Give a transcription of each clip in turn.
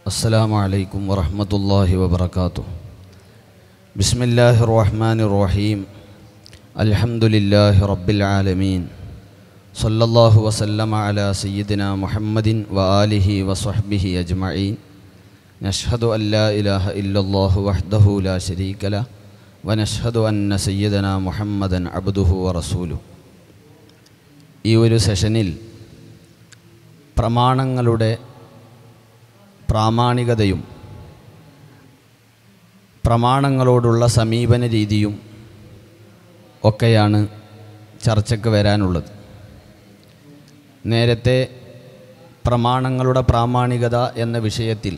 السلام عليكم ورحمة الله وبركاته بسم الله الرحمن الرحيم الحمد لله رب العالمين صلى الله وسلم على سيدنا محمد وآله وصحبه أجمعين نشهد أن لا إله إلا الله وحده لا شريك له ونشهد أن سيدنا محمدا عبده ورسوله ഈ ഒരു സെഷനിൽ പ്രമാണങ്ങളുടെ പ്രാമാണികതയും പ്രമാണങ്ങളോടുള്ള സമീപന രീതിയും ഒക്കെയാണ് ചർച്ചയ്ക്ക് വരാനുള്ളത് നേരത്തെ പ്രമാണങ്ങളുടെ പ്രാമാണികത എന്ന വിഷയത്തിൽ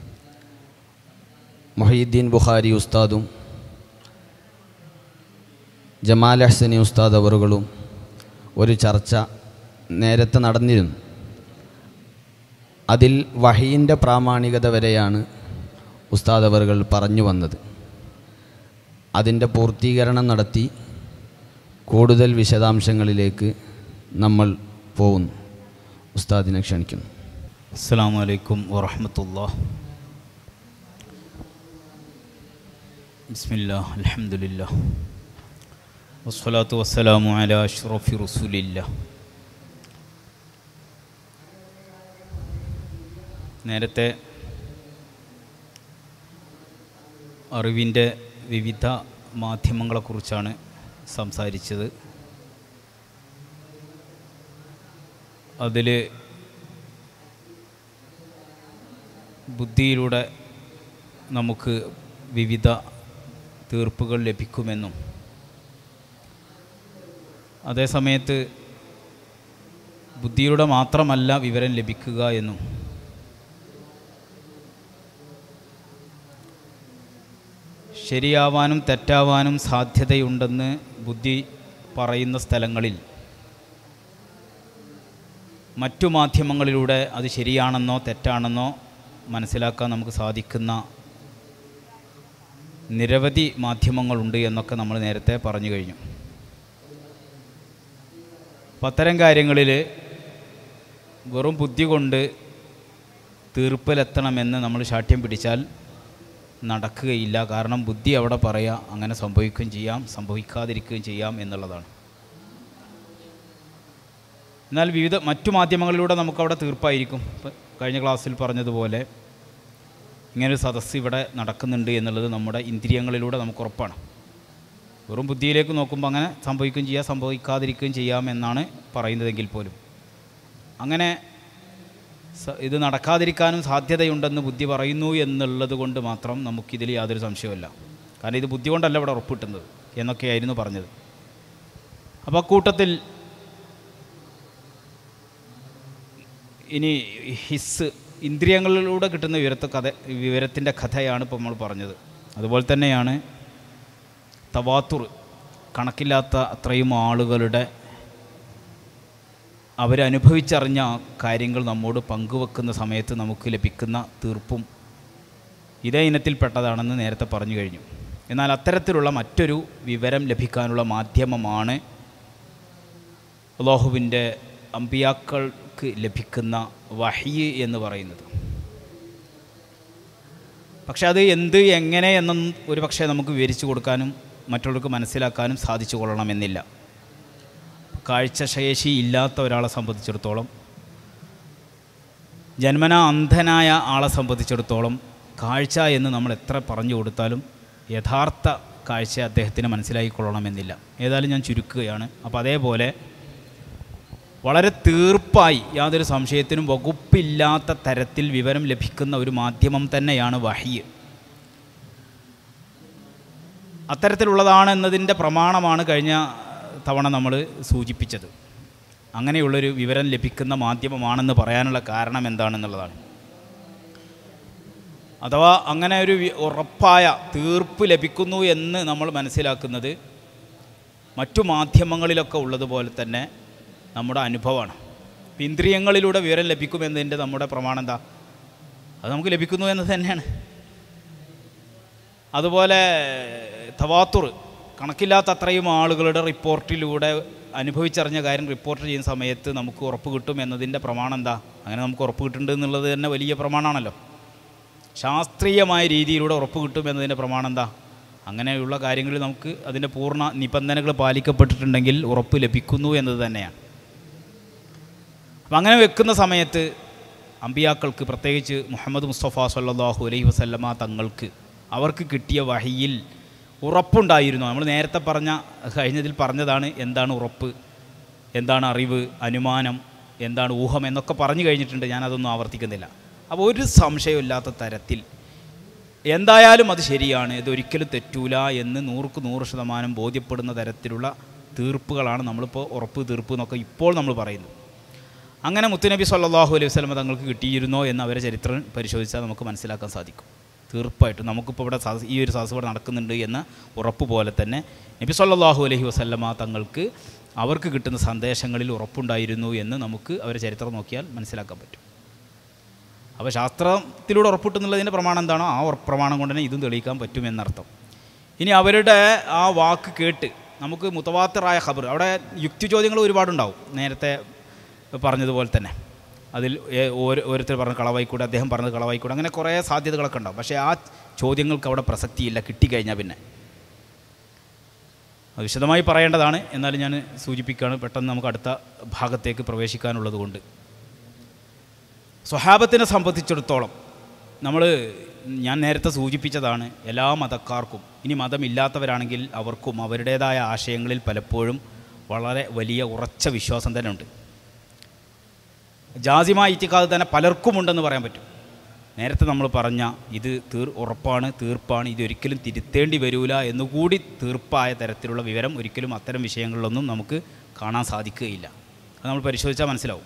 മൊഹീദ്ദീൻ ബുഖാരി ഉസ്താദും ജമാൽ ഹസനി ഉസ്താദ് അവറുകളും ഒരു ചർച്ച നേരത്തെ നടന്നിരുന്നു അതിൽ വഹീൻ്റെ പ്രാമാണികത വരെയാണ് ഉസ്താദ് അവറുകൾ പറഞ്ഞു വന്നത് അതിൻ്റെ പൂർത്തീകരണം നടത്തി കൂടുതൽ വിശദാംശങ്ങളിലേക്ക് നമ്മൾ പോകുന്നു ഉസ്താദിനെ ക്ഷണിക്കുന്നു അസ്സാം വലൈക്കും വറഹമത്തുള്ള ബിസ്മില്ലാ അൽഹംദുലില്ലാ വസ്സലാത്തു വസ്സലാമു അല അഷ്റഫി റസൂലില്ല നേരത്തെ അറിവിൻ്റെ വിവിധ മാധ്യമങ്ങളെക്കുറിച്ചാണ് സംസാരിച്ചത് അതിൽ ബുദ്ധിയിലൂടെ നമുക്ക് വിവിധ തീർപ്പുകൾ ലഭിക്കുമെന്നും അതേസമയത്ത് ബുദ്ധിയിലൂടെ മാത്രമല്ല വിവരം ലഭിക്കുക എന്നും ശരിയാവാനും തെറ്റാവാനും സാധ്യതയുണ്ടെന്ന് ബുദ്ധി പറയുന്ന സ്ഥലങ്ങളിൽ മറ്റു മാധ്യമങ്ങളിലൂടെ അത് ശരിയാണെന്നോ തെറ്റാണെന്നോ മനസ്സിലാക്കാൻ നമുക്ക് സാധിക്കുന്ന നിരവധി മാധ്യമങ്ങളുണ്ട് എന്നൊക്കെ നമ്മൾ നേരത്തെ പറഞ്ഞു കഴിഞ്ഞു അപ്പം അത്തരം കാര്യങ്ങളിൽ വെറും ബുദ്ധി കൊണ്ട് തീർപ്പിലെത്തണമെന്ന് നമ്മൾ ശാഠ്യം പിടിച്ചാൽ നടക്കുകയില്ല കാരണം ബുദ്ധി അവിടെ പറയാം അങ്ങനെ സംഭവിക്കുകയും ചെയ്യാം സംഭവിക്കാതിരിക്കുകയും ചെയ്യാം എന്നുള്ളതാണ് എന്നാൽ വിവിധ മറ്റു മാധ്യമങ്ങളിലൂടെ നമുക്കവിടെ തീർപ്പായിരിക്കും ഇപ്പം കഴിഞ്ഞ ക്ലാസ്സിൽ പറഞ്ഞതുപോലെ ഇങ്ങനൊരു സദസ്സ് ഇവിടെ നടക്കുന്നുണ്ട് എന്നുള്ളത് നമ്മുടെ ഇന്ദ്രിയങ്ങളിലൂടെ നമുക്ക് ഉറപ്പാണ് വെറും ബുദ്ധിയിലേക്ക് നോക്കുമ്പോൾ അങ്ങനെ സംഭവിക്കുകയും ചെയ്യാം സംഭവിക്കാതിരിക്കുകയും ചെയ്യാം എന്നാണ് പറയുന്നതെങ്കിൽ പോലും അങ്ങനെ സ- ഇത് നടക്കാതിരിക്കാനും സാധ്യതയുണ്ടെന്ന് ബുദ്ധി പറയുന്നു എന്നുള്ളത് കൊണ്ട് മാത്രം നമുക്കിതിൽ യാതൊരു സംശയവുമില്ല കാരണം ഇത് ബുദ്ധി കൊണ്ടല്ല ഇവിടെ ഉറപ്പിട്ടുന്നത് എന്നൊക്കെയായിരുന്നു പറഞ്ഞത് അപ്പോൾ അക്കൂട്ടത്തിൽ ഇനി ഹിസ് ഇന്ദ്രിയങ്ങളിലൂടെ കിട്ടുന്ന വിവരത്തെ കഥ വിവരത്തിൻ്റെ കഥയാണ് ഇപ്പോൾ നമ്മൾ പറഞ്ഞത് അതുപോലെ തന്നെയാണ് തവാത്തുർ കണക്കില്ലാത്ത അത്രയും ആളുകളുടെ അവരനുഭവിച്ചറിഞ്ഞ ആ കാര്യങ്ങൾ നമ്മോട് പങ്കുവെക്കുന്ന സമയത്ത് നമുക്ക് ലഭിക്കുന്ന തീർപ്പും ഇതേ ഇനത്തിൽപ്പെട്ടതാണെന്ന് നേരത്തെ പറഞ്ഞു കഴിഞ്ഞു എന്നാൽ അത്തരത്തിലുള്ള മറ്റൊരു വിവരം ലഭിക്കാനുള്ള മാധ്യമമാണ് അള്ളാഹുവിൻ്റെ അമ്പിയാക്കൾക്ക് ലഭിക്കുന്ന വഹിയ് എന്ന് പറയുന്നത് പക്ഷെ അത് എന്ത് എങ്ങനെ എന്നൊന്നും ഒരു പക്ഷേ നമുക്ക് വിവരിച്ചു കൊടുക്കാനും മറ്റുള്ളവർക്ക് മനസ്സിലാക്കാനും സാധിച്ചു കൊള്ളണമെന്നില്ല കാഴ്ചശേഷി ഇല്ലാത്ത ഒരാളെ സംബന്ധിച്ചിടത്തോളം ജന്മന അന്ധനായ ആളെ സംബന്ധിച്ചിടത്തോളം കാഴ്ച എന്ന് നമ്മൾ എത്ര പറഞ്ഞു കൊടുത്താലും യഥാർത്ഥ കാഴ്ച അദ്ദേഹത്തിന് മനസ്സിലാക്കിക്കൊള്ളണമെന്നില്ല ഏതായാലും ഞാൻ ചുരുക്കുകയാണ് അപ്പോൾ അതേപോലെ വളരെ തീർപ്പായി യാതൊരു സംശയത്തിനും വകുപ്പില്ലാത്ത തരത്തിൽ വിവരം ലഭിക്കുന്ന ഒരു മാധ്യമം തന്നെയാണ് വഹിയ് അത്തരത്തിലുള്ളതാണ് എന്നതിൻ്റെ പ്രമാണമാണ് കഴിഞ്ഞ തവണ നമ്മൾ സൂചിപ്പിച്ചത് അങ്ങനെയുള്ളൊരു വിവരം ലഭിക്കുന്ന മാധ്യമമാണെന്ന് പറയാനുള്ള കാരണം എന്താണെന്നുള്ളതാണ് അഥവാ അങ്ങനെ ഒരു വി- ഉറപ്പായ തീർപ്പ് ലഭിക്കുന്നു എന്ന് നമ്മൾ മനസ്സിലാക്കുന്നത് മറ്റു മാധ്യമങ്ങളിലൊക്കെ ഉള്ളതുപോലെ തന്നെ നമ്മുടെ അനുഭവമാണ് ഇപ്പം ഇന്ദ്രിയങ്ങളിലൂടെ വിവരം ലഭിക്കുമെന്നതിൻ്റെ നമ്മുടെ പ്രമാണം എന്താ അത് നമുക്ക് ലഭിക്കുന്നു എന്ന് തന്നെയാണ് അതുപോലെ തവാത്തുർ കണക്കില്ലാത്ത അത്രയും ആളുകളുടെ റിപ്പോർട്ടിലൂടെ അനുഭവിച്ചറിഞ്ഞ കാര്യം റിപ്പോർട്ട് ചെയ്യുന്ന സമയത്ത് നമുക്ക് ഉറപ്പ് കിട്ടും എന്നതിൻ്റെ പ്രമാണം എന്താ അങ്ങനെ നമുക്ക് ഉറപ്പ് കിട്ടുന്നുണ്ട് എന്നുള്ളത് തന്നെ വലിയ പ്രമാണമാണല്ലോ ശാസ്ത്രീയമായ രീതിയിലൂടെ ഉറപ്പ് കിട്ടും എന്നതിൻ്റെ പ്രമാണം എന്താ അങ്ങനെയുള്ള കാര്യങ്ങളിൽ നമുക്ക് അതിൻ്റെ പൂർണ്ണ നിബന്ധനകൾ പാലിക്കപ്പെട്ടിട്ടുണ്ടെങ്കിൽ ഉറപ്പ് ലഭിക്കുന്നു എന്നത് തന്നെയാണ് അപ്പം അങ്ങനെ വെക്കുന്ന സമയത്ത് അമ്പിയാക്കൾക്ക് പ്രത്യേകിച്ച് മുഹമ്മദ് മുസ്തഫ സല്ലാഹു അലൈഹി വസല്ലമ തങ്ങൾക്ക് അവർക്ക് കിട്ടിയ വഹിയിൽ ഉറപ്പുണ്ടായിരുന്നു നമ്മൾ നേരത്തെ പറഞ്ഞ കഴിഞ്ഞതിൽ പറഞ്ഞതാണ് എന്താണ് ഉറപ്പ് എന്താണ് അറിവ് അനുമാനം എന്താണ് ഊഹം എന്നൊക്കെ പറഞ്ഞു കഴിഞ്ഞിട്ടുണ്ട് ഞാനതൊന്നും ആവർത്തിക്കുന്നില്ല അപ്പോൾ ഒരു സംശയമില്ലാത്ത തരത്തിൽ എന്തായാലും അത് ശരിയാണ് ഇതൊരിക്കലും തെറ്റൂല എന്ന് നൂറുക്ക് നൂറ് ശതമാനം ബോധ്യപ്പെടുന്ന തരത്തിലുള്ള തീർപ്പുകളാണ് നമ്മളിപ്പോൾ ഉറപ്പ് തീർപ്പ് എന്നൊക്കെ ഇപ്പോൾ നമ്മൾ പറയുന്നത് അങ്ങനെ മുത്തുനബി സല്ലാഹു അലൈഹി വസ്ലമ തങ്ങൾക്ക് കിട്ടിയിരുന്നോ എന്ന് അവരെ ചരിത്രം പരിശോധിച്ചാൽ നമുക്ക് മനസ്സിലാക്കാൻ സാധിക്കും തീർപ്പായിട്ടും നമുക്കിപ്പോൾ ഇവിടെ സദസ് ഈ ഒരു സദസ് ഇവിടെ നടക്കുന്നുണ്ട് എന്ന ഉറപ്പ് പോലെ തന്നെ നബി സല്ലാഹു അലൈഹി വസല്ലമ തങ്ങൾക്ക് അവർക്ക് കിട്ടുന്ന സന്ദേശങ്ങളിൽ ഉറപ്പുണ്ടായിരുന്നു എന്ന് നമുക്ക് അവരെ ചരിത്രം നോക്കിയാൽ മനസ്സിലാക്കാൻ പറ്റും അപ്പോൾ ശാസ്ത്രത്തിലൂടെ ഉറപ്പിട്ടുന്നുള്ളതിൻ്റെ പ്രമാണം എന്താണോ ആ ഉറപ്പ് പ്രമാണം കൊണ്ട് തന്നെ ഇതും തെളിയിക്കാൻ പറ്റുമെന്നർത്ഥം ഇനി അവരുടെ ആ വാക്ക് കേട്ട് നമുക്ക് മുത്തവാത്തറായ ഖബർ അവിടെ യുക്തി ചോദ്യങ്ങൾ ഒരുപാടുണ്ടാവും നേരത്തെ പറഞ്ഞതുപോലെ തന്നെ അതിൽ ഏ- ഓരോ ഓരോരുത്തർ പറഞ്ഞ കളവായിക്കൂടെ അദ്ദേഹം പറഞ്ഞത് കളവായിക്കൂടെ അങ്ങനെ കുറേ സാധ്യതകളൊക്കെ ഉണ്ടാവും പക്ഷേ ആ ചോദ്യങ്ങൾക്ക് അവിടെ പ്രസക്തിയില്ല കിട്ടിക്കഴിഞ്ഞാൽ പിന്നെ അത് വിശദമായി പറയേണ്ടതാണ് എന്നാലും ഞാൻ സൂചിപ്പിക്കുകയാണ് പെട്ടെന്ന് നമുക്ക് അടുത്ത ഭാഗത്തേക്ക് പ്രവേശിക്കാനുള്ളത് കൊണ്ട് സ്വഹാബത്തിനെ സംബന്ധിച്ചിടത്തോളം നമ്മൾ ഞാൻ നേരത്തെ സൂചിപ്പിച്ചതാണ് എല്ലാ മതക്കാർക്കും ഇനി മതമില്ലാത്തവരാണെങ്കിൽ അവർക്കും അവരുടേതായ ആശയങ്ങളിൽ പലപ്പോഴും വളരെ വലിയ ഉറച്ച വിശ്വാസം തന്നെ ഉണ്ട് ജാസിമായ ഇത്തിക്കാത് തന്നെ പലർക്കുമുണ്ടെന്ന് പറയാൻ പറ്റും നേരത്തെ നമ്മൾ പറഞ്ഞ ഇത് തീർ ഉറപ്പാണ് തീർപ്പാണ് ഇതൊരിക്കലും തിരുത്തേണ്ടി വരൂല എന്നുകൂടി തീർപ്പായ തരത്തിലുള്ള വിവരം ഒരിക്കലും അത്തരം വിഷയങ്ങളിലൊന്നും നമുക്ക് കാണാൻ സാധിക്കുകയില്ല അത് നമ്മൾ പരിശോധിച്ചാൽ മനസ്സിലാവും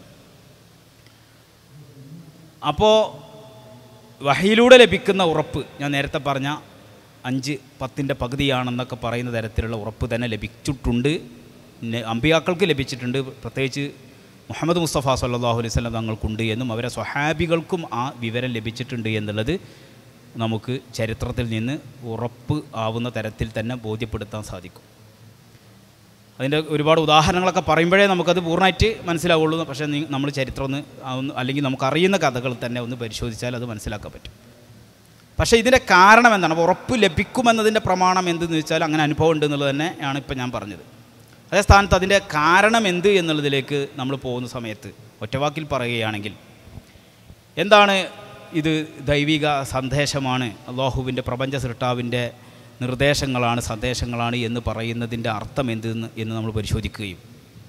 അപ്പോൾ വഹയിലൂടെ ലഭിക്കുന്ന ഉറപ്പ് ഞാൻ നേരത്തെ പറഞ്ഞ അഞ്ച് പത്തിൻ്റെ പകുതിയാണെന്നൊക്കെ പറയുന്ന തരത്തിലുള്ള ഉറപ്പ് തന്നെ ലഭിച്ചിട്ടുണ്ട് നെ- അമ്പിയാക്കൾക്ക് ലഭിച്ചിട്ടുണ്ട് പ്രത്യേകിച്ച് മുഹമ്മദ് മുസ്തഫ സല്ലാഹു അലൈഹി സ്വലം തങ്ങൾക്കുണ്ട് എന്നും അവരെ സ്വഹാബികൾക്കും ആ വിവരം ലഭിച്ചിട്ടുണ്ട് എന്നുള്ളത് നമുക്ക് ചരിത്രത്തിൽ നിന്ന് ഉറപ്പ് ആവുന്ന തരത്തിൽ തന്നെ ബോധ്യപ്പെടുത്താൻ സാധിക്കും അതിൻ്റെ ഒരുപാട് ഉദാഹരണങ്ങളൊക്കെ പറയുമ്പോഴേ നമുക്കത് പൂർണ്ണമായിട്ട് മനസ്സിലാവുള്ളൂ പക്ഷേ നി- നമ്മൾ ചരിത്രം ഒന്ന് ആ ഒന്ന് അല്ലെങ്കിൽ നമുക്കറിയുന്ന കഥകൾ തന്നെ ഒന്ന് പരിശോധിച്ചാൽ അത് മനസ്സിലാക്കാൻ പറ്റും പക്ഷേ ഇതിൻ്റെ കാരണം എന്താണ് അപ്പോൾ ഉറപ്പ് ലഭിക്കുമെന്നതിൻ്റെ പ്രമാണം എന്തെന്ന് വെച്ചാൽ അങ്ങനെ അനുഭവം ഉണ്ട് എന്നുള്ളത് തന്നെയാണ് ഇപ്പം ഞാൻ പറഞ്ഞത് അതേ സ്ഥാനത്ത് അതിൻ്റെ കാരണം എന്ത് എന്നുള്ളതിലേക്ക് നമ്മൾ പോകുന്ന സമയത്ത് ഒറ്റവാക്കിൽ പറയുകയാണെങ്കിൽ എന്താണ് ഇത് ദൈവിക സന്ദേശമാണ് അള്ളാഹുവിൻ്റെ പ്രപഞ്ച സൃഷ്ടാവിൻ്റെ നിർദ്ദേശങ്ങളാണ് സന്ദേശങ്ങളാണ് എന്ന് പറയുന്നതിൻ്റെ അർത്ഥം എന്തെന്ന് എന്ന് നമ്മൾ പരിശോധിക്കുകയും